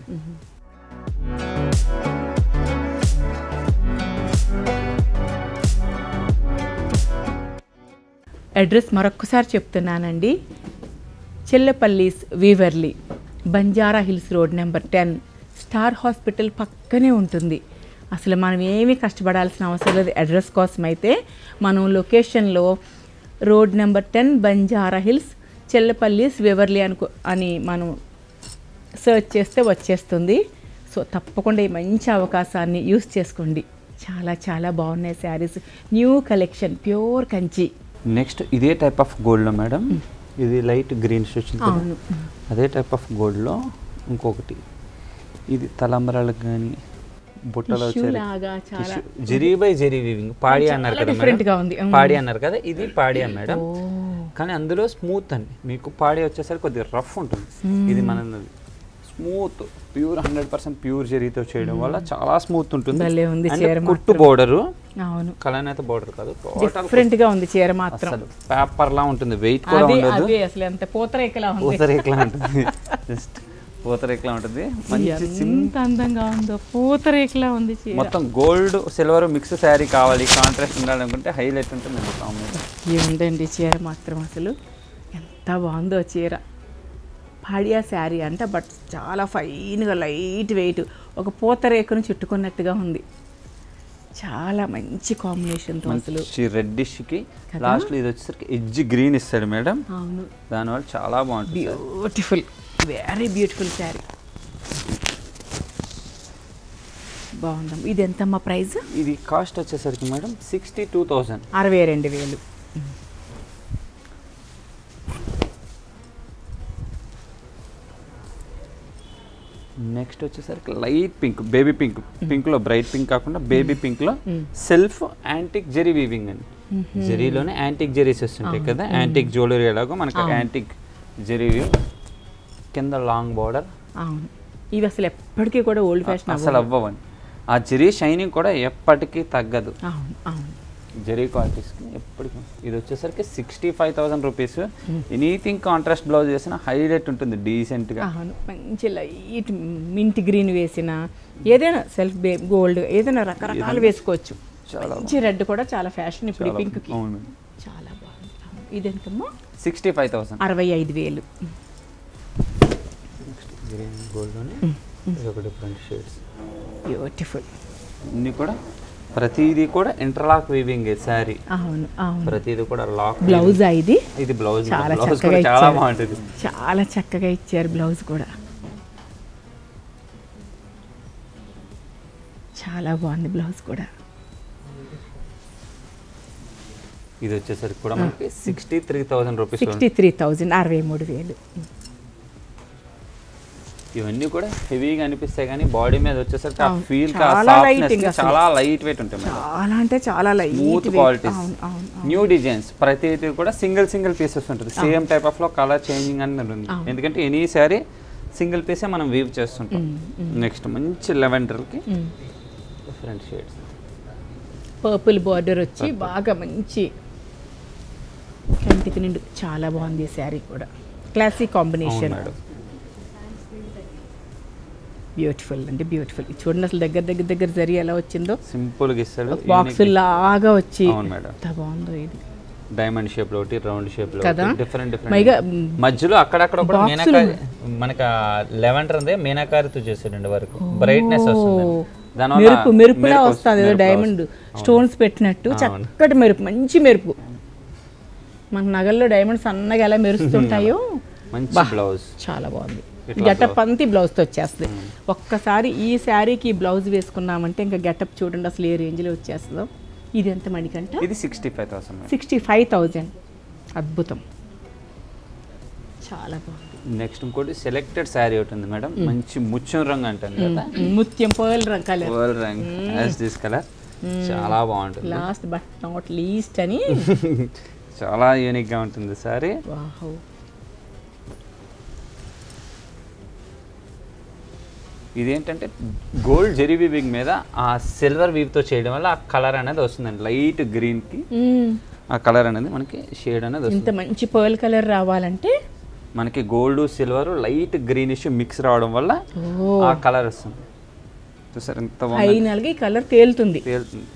Speaker 1: అడ్రస్ మరొక్కసారి చెప్తున్నానండి Chellapallis weaverly Banjara Hills road number ten Star hospital పక్కనే ఉంటుంది అసలు మనం ఏమీ కష్టపడాల్సిన అవసరం లేదు అడ్రస్ కోసం అయితే మనం లొకేషన్లో road number ten Banjara Hills Chellapallis weaverly అనుకో అని మనం సెర్చ్ చేస్తే వచ్చేస్తుంది సో తప్పకుండా ఈ మంచి అవకాశాన్ని యూస్ చేసుకోండి చాలా చాలా బాగున్నాయి sarees new collection pure Kanchi
Speaker 2: next ఇదే టైప్ ఆఫ్ గోల్డ్లో మేడం ఇది లైట్ గ్రీన్ వచ్చింది కదా.
Speaker 1: అవును
Speaker 2: అదే టైప్ ఆఫ్ గోల్డ్లో ఇంకొకటి ఇది తలంబరాలకు కానీ బుట్టలో
Speaker 1: Tissue లాగా చాలా
Speaker 2: జరీ బై జరీ వీవింగ్ పాడి అన్నారు
Speaker 1: చాలా
Speaker 2: కదా
Speaker 1: different
Speaker 2: మేడం
Speaker 1: గా ఉంది. Mm.
Speaker 2: పాడి అన్నారు కదా ఇది పాడియా మేడం
Speaker 1: ఓ
Speaker 2: కానీ అందులో స్మూత్ అండి మీకు పాడి వచ్చేసరికి కొద్దిగా రఫ్ ఉంటుంది ఇది మన smooth pure hundred percent pure జరీతో చేయడం వల్ల చాలా స్మూత్ ఉంటుంది
Speaker 1: భలే ఉంది
Speaker 2: And
Speaker 1: చీర
Speaker 2: కుట్టు బోర్డరు
Speaker 1: అవును
Speaker 2: కలనేత బోర్డర్ కాదు టోటల్
Speaker 1: డిఫరెంట్ గా ఉంది చీర మాత్రం
Speaker 2: అసలు పేపర్ లా ఉంటుంది వెయిట్ కూడా
Speaker 1: అదే
Speaker 2: ఉండదు
Speaker 1: అదే అసలు ఎంత పూతరేకలా ఉంది
Speaker 2: పూతరేకలా ఉంటుంది జస్ట్ పూతరేకలా ఉంటుంది మంచి sim-
Speaker 1: ఎంత అందంగా ఉందో పూతరేకలా ఉంది చీర
Speaker 2: మొత్తం గోల్డ్ సిల్వర్ మిక్స్ శారీ కావాలి కాంట్రాస్ట్ ఉండాలనుకుంటే హైలైట్ ఉంటుంది కాంబినేషన్
Speaker 1: ఏముందండి చీర మాత్రం అసలు ఎంత బాగుందో చీర పాడియా శారీ అంట బట్ చాలా ఫైన్గా లైట్ వెయిట్ ఒక పూతరేకను చుట్టుకున్నట్టుగా ఉంది చాలా మంచి కాంబినేషన్తో అసలు
Speaker 2: మంచి రెడ్డిష్ కి
Speaker 1: కదా?
Speaker 2: లాస్ట్ ఇది వచ్చేసరికి ఎడ్జ్ గ్రీన్ ఇస్తాడు మేడం
Speaker 1: అవును
Speaker 2: దానివల్ల చాలా బాగుంటుంది saree.
Speaker 1: Beautiful very beautiful saree బాగుందమ్మ ఇది ఎంతమ్మా ప్రైస్
Speaker 2: ఇది కాస్ట్ వచ్చేసరికి మేడం సిక్స్టీ టూ థౌసండ్
Speaker 1: అరవై రెండు వేలు
Speaker 2: నెక్స్ట్ వచ్చేసరికి light pink baby pink pink లో బ్రైట్ పింక్ కాకుండా బేబీ పింక్ లో సెల్ఫ్ యాంటిక్ జెరీ వీవింగ్ అని జెరీలోనే యాంటిక్ జెరీస్ వస్తుంటాయి కదా యాంటిక్ జ్యువెలరీ ఎలాగో మనకి యాంటిక్ జెరీ వీవ్ కింద లాంగ్ బార్డర్
Speaker 1: అవును ఇవి అసలు ఎప్పటికీ కూడా ఓల్డ్ ఫ్యాషన్
Speaker 2: అసలు అవ్వవండి ఆ జెరీ షైనింగ్ కూడా ఎప్పటికీ తగ్గదు
Speaker 1: అవును అవును
Speaker 2: జెరీ క్వాలిటీస్కి ఎప్పటికీ ఇది వచ్చేసరికి sixty five thousand rupees anything contrast blouse చేసిన హైలైట్ ఉంటుంది డీసెంట్గా
Speaker 1: అవును మంచి లైట్ మింట్ గ్రీన్ వేసిన ఏదైనా సెల్ఫ్ బే గోల్డ్ ఏదైనా రకరకాలు వేసుకోవచ్చు
Speaker 2: చాలా
Speaker 1: మంచి రెడ్ కూడా చాలా ఫ్యాషన్ ఇప్పుడు
Speaker 2: చాలా
Speaker 1: పింక్కి
Speaker 2: అవును
Speaker 1: చాలా బాగుంది అవును. ఇది ఎంతమ్మా
Speaker 2: సిక్స్టీ ఫైవ్ థౌసండ్
Speaker 1: అరవై ఐదు వేలు
Speaker 2: నెక్స్ట్ గ్రీన్ గోల్డ్లోనే ఇది ఒక డిఫరెంట్ షేడ్స్
Speaker 1: బ్యూటిఫుల్
Speaker 2: అన్నీ కూడా ప్రతిదీ కూడా ఇంటర్లాక్ వీవింగ్ శారీ
Speaker 1: అవును అవును
Speaker 2: ప్రతిదీ కూడా లాక్
Speaker 1: బ్లౌజ్ ఇది
Speaker 2: ఇది బ్లౌజ్
Speaker 1: చాలా
Speaker 2: బ్లౌజ్
Speaker 1: చక్కగా
Speaker 2: కూడా చాలా
Speaker 1: ఇచ్చారు.
Speaker 2: బాగుంటుంది
Speaker 1: చాలా చక్కగా ఇచ్చారు బ్లౌజ్ కూడా చాలా బాగుంది బ్లౌజ్ కూడా
Speaker 2: ఇది వచ్చేసరికి కూడా మనకి sixty three thousand rupees
Speaker 1: sixty three thousand అరవై మూడు వేలు
Speaker 2: ఇవన్నీ కూడా హెవీగా అనిపిస్తాయి కానీ బాడీ మీద వచ్చేసరికి ఆ
Speaker 1: అవును.
Speaker 2: ఫీల్
Speaker 1: చాలా lighting అసలు.
Speaker 2: చాలా లైట్ వెయిట్ ఉంటాయి మేడం
Speaker 1: చాలా అంటే చాలా
Speaker 2: స్మూత్
Speaker 1: లైట్
Speaker 2: క్వాలిటీస్
Speaker 1: అవును అవును
Speaker 2: న్యూ డిజైన్స్ ప్రతిదీ కూడా సింగిల్ సింగిల్ పీసెస్ ఉంటుంది సేమ్ టైప్ ఆఫ్ లో కలర్ చేంజింగ్ అని ఉంటుంది
Speaker 1: అవును.
Speaker 2: ఎందుకంటే ఎనీ సారీ సింగిల్ పీసే మనం వీవ్ చేస్తుంటాం నెక్స్ట్ మంచి లెవెండర్కి డిఫరెంట్ షేడ్స్
Speaker 1: పర్పుల్ బార్డర్ వచ్చి బాగా మంచి కంటికి నిండు చాలా బాగుంది ఈ శారీ కూడా క్లాసిక్ కాంబినేషన్
Speaker 2: మేడం
Speaker 1: బ్యూటిఫుల్ అంటే బ్యూటిఫుల్ చూడండి అసలు దగ్గర దగ్గర దగ్గర జరి ఎలా వచ్చిందో
Speaker 2: సింపుల్ గా ఇస్తాడు
Speaker 1: బాక్స్ లాగా వచ్చి
Speaker 2: అవును మేడం
Speaker 1: ఎంత బాగుందో ఇది
Speaker 2: డైమండ్ షేప్ లో ఒకటి రౌండ్ షేప్ లో
Speaker 1: కదా?
Speaker 2: డిఫరెంట్
Speaker 1: పైగా
Speaker 2: డిఫరెంట్ మధ్యలో అక్కడక్కడ కూడా
Speaker 1: బాక్సులు
Speaker 2: మీనాకారి మనకి లెవెండర్ ఉంది మీనాకారితో చేసాడండి వరకు బ్రైట్నెస్ వస్తుంది దానివల్ల
Speaker 1: మెరుపు మెరుపులా
Speaker 2: మెరుపు
Speaker 1: వస్తుంది ఏదో
Speaker 2: మెరుపులా
Speaker 1: డైమండ్ స్టోన్స్ పెట్టినట్టు
Speaker 2: అవును.
Speaker 1: చక్కటి మెరుపు మంచి మెరుపు మన నగల్లో డైమండ్ సన్నగా ఎలా మెరుస్తుంటాయో
Speaker 2: మంచి బ్లౌజ్
Speaker 1: చాలా బాగుంది
Speaker 2: ఇట్లా
Speaker 1: గెటప్ అంతా ఈ బ్లౌజ్తో వచ్చేస్తుంది ఒక్కసారి ఈ శారీకి ఈ బ్లౌజ్ వేసుకున్నామంటే ఇంకా గెటప్ చూడండి అసలు ఏ రేంజ్లో వచ్చేస్తుందో ఇది ఎంత మణికంట
Speaker 2: ఇది sixty five thousand
Speaker 1: sixty five thousand అద్భుతం చాలా బాగుంది
Speaker 2: నెక్స్ట్ ఇంకోటి సెలెక్టెడ్ శారీ ఒకటి ఉంది మేడం మంచి ముత్యం రంగు అంటాను కదా
Speaker 1: ముత్యం పర్ల్ రంగ్ కలర్
Speaker 2: వరల్డ్ రంగ్ యాజ్ దిస్ కలర్ చాలా బాగుంటుంది
Speaker 1: లాస్ట్ బట్ నాట్ లీస్ట్ అని
Speaker 2: చాలా యూనిక్ గా ఉంటుంది సారీ
Speaker 1: వాహో
Speaker 2: ఇదేంటంటే గోల్డ్ జెరీ వీవింగ్ మీద ఆ సిల్వర్ వీవ్ తో చేయడం వల్ల ఆ కలర్ అనేది వస్తుందండి లైట్ గ్రీన్ కి ఆ కలర్ అనేది మనకి షేడ్ అనేది వస్తుంది
Speaker 1: ఇంత మంచి పర్ల్ కలర్ రావాలంటే
Speaker 2: మనకి gold silver light greenish mix రావడం వల్ల
Speaker 1: ఓ
Speaker 2: ఆ కలర్ వస్తుంది చూసారు ఎంత బాగుంది
Speaker 1: ఫైనల్గా ఈ కలర్ తేలుతుంది
Speaker 2: తేలుతుంది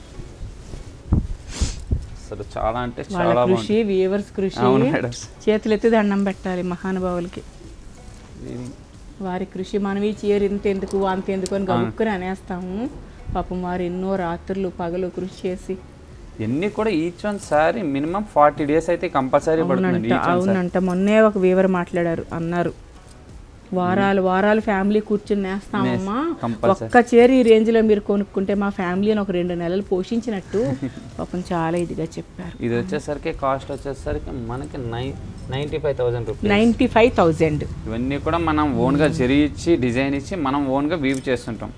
Speaker 2: అసలు చాలా అంటే
Speaker 1: వాళ్ళ
Speaker 2: చాలా
Speaker 1: కృషి
Speaker 2: బాగుంది
Speaker 1: వీవర్స్ కృషి
Speaker 2: అవును మేడం
Speaker 1: చేతులు ఎత్తి దండం పెట్టాలి మహానుభావులకి వారి కృషి మనం ఈ చీర ఇంత ఎందుకు అంత ఎందుకు అని గబుక్కుని అనేస్తాము పాపం వారు ఎన్నో రాత్రులు పగలు కృషి చేసి
Speaker 2: ఇవన్నీ కూడా each one saree minimum forty days అయితే కంపల్సరీ పడుతుందండి
Speaker 1: అవునంట
Speaker 2: ఈచ్ వన్ సారీ
Speaker 1: అవునంట మొన్నే ఒక వీవర్ మాట్లాడారు అన్నారు వారాలు వారాలు ఫ్యామిలీ కూర్చుని నేస్తామమ్మా
Speaker 2: compulsory.
Speaker 1: ఒక్క చీర ఈ రేంజ్ లో మీరు కొనుక్కుంటే మా ఫ్యామిలీని ఒక రెండు నెలలు పోషించినట్టు పాపం చాలా ఇదిగా చెప్పారు
Speaker 2: ఇది వచ్చేసరికి కాస్ట్ వచ్చేసరికి మనకి nine ninety five thousand rupees
Speaker 1: ninety five thousand
Speaker 2: ఇవన్నీ కూడా మనం ఓన్గా జరి ఇచ్చి డిజైన్ ఇచ్చి మనం ఓన్గా వీవ్ చేస్తుంటాం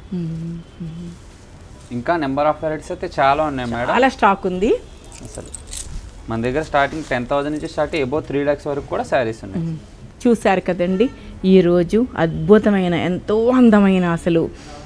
Speaker 2: ఇంకా నెంబర్ ఆఫ్ వెరైటీస్ అయితే చాలా ఉన్నాయి మేడం
Speaker 1: చాలా స్టాక్ ఉంది
Speaker 2: అసలు మన దగ్గర స్టార్టింగ్ టెన్ థౌసండ్ నుంచి స్టార్ట్ ఎబో త్రీ ల్యాక్స్ వరకు కూడా శారీస్ ఉన్నాయి
Speaker 1: చూశారు కదండి ఈరోజు అద్భుతమైన ఎంతో అందమైన అసలు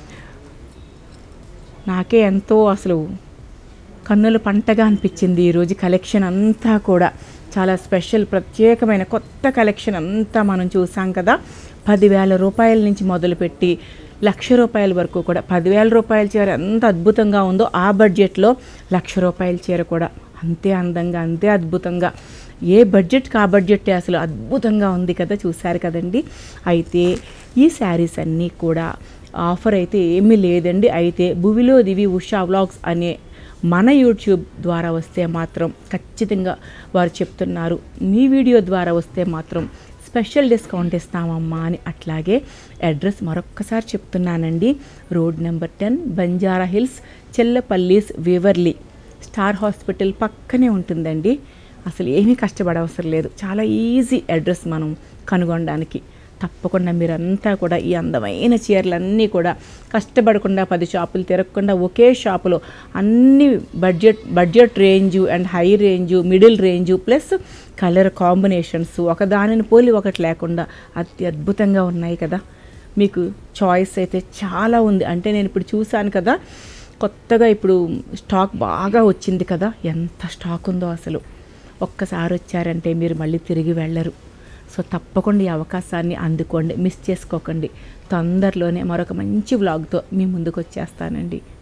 Speaker 1: నాకే ఎంతో అసలు కన్నుల పంటగా అనిపించింది ఈరోజు కలెక్షన్ అంతా కూడా చాలా స్పెషల్ ప్రత్యేకమైన కొత్త కలెక్షన్ అంతా మనం చూసాం కదా పదివేల రూపాయల నుంచి మొదలుపెట్టి లక్ష రూపాయల వరకు కూడా పదివేల రూపాయల చీర ఎంత అద్భుతంగా ఉందో ఆ బడ్జెట్లో లక్ష రూపాయల చీర కూడా అంతే అందంగా అంతే అద్భుతంగా ఏ బడ్జెట్కి ఆ బడ్జెట్ అసలు అద్భుతంగా ఉంది కదా చూశారు కదండి అయితే ఈ శారీస్ అన్నీ కూడా ఆఫర్ అయితే ఏమీ లేదండి అయితే భువిలో దివి ఉషా వ్లాగ్స్ అనే మన యూట్యూబ్ ద్వారా వస్తే మాత్రం ఖచ్చితంగా వారు చెప్తున్నారు మీ వీడియో ద్వారా వస్తే మాత్రం స్పెషల్ డిస్కౌంట్ ఇస్తామమ్మా అని అట్లాగే అడ్రస్ మరొక్కసారి చెప్తున్నానండి road number ten Banjara Hills Chellapallis weaverly Star hospital పక్కనే ఉంటుందండి అసలు ఏమీ కష్టపడవసరం లేదు చాలా ఈజీ అడ్రస్ మనం కనుగొనడానికి తప్పకుండా మీరంతా కూడా ఈ అందమైన చీరలన్నీ కూడా కష్టపడకుండా పది షాపులు తిరగకుండా ఒకే షాపులో అన్ని budget budget range and high range middle range plus colour combinations ఒకదానిని పోలి ఒకటి లేకుండా అతి అద్భుతంగా ఉన్నాయి కదా మీకు చాయిస్ అయితే చాలా ఉంది అంటే నేను ఇప్పుడు చూశాను కదా కొత్తగా ఇప్పుడు స్టాక్ బాగా వచ్చింది కదా ఎంత స్టాక్ ఉందో అసలు ఒక్కసారి వచ్చారంటే మీరు మళ్ళీ తిరిగి వెళ్ళరు సో తప్పకుండా ఈ అవకాశాన్ని అందుకోండి మిస్ చేసుకోకండి తొందరలోనే మరొక మంచి వ్లాగ్తో మీ ముందుకు వచ్చేస్తానండి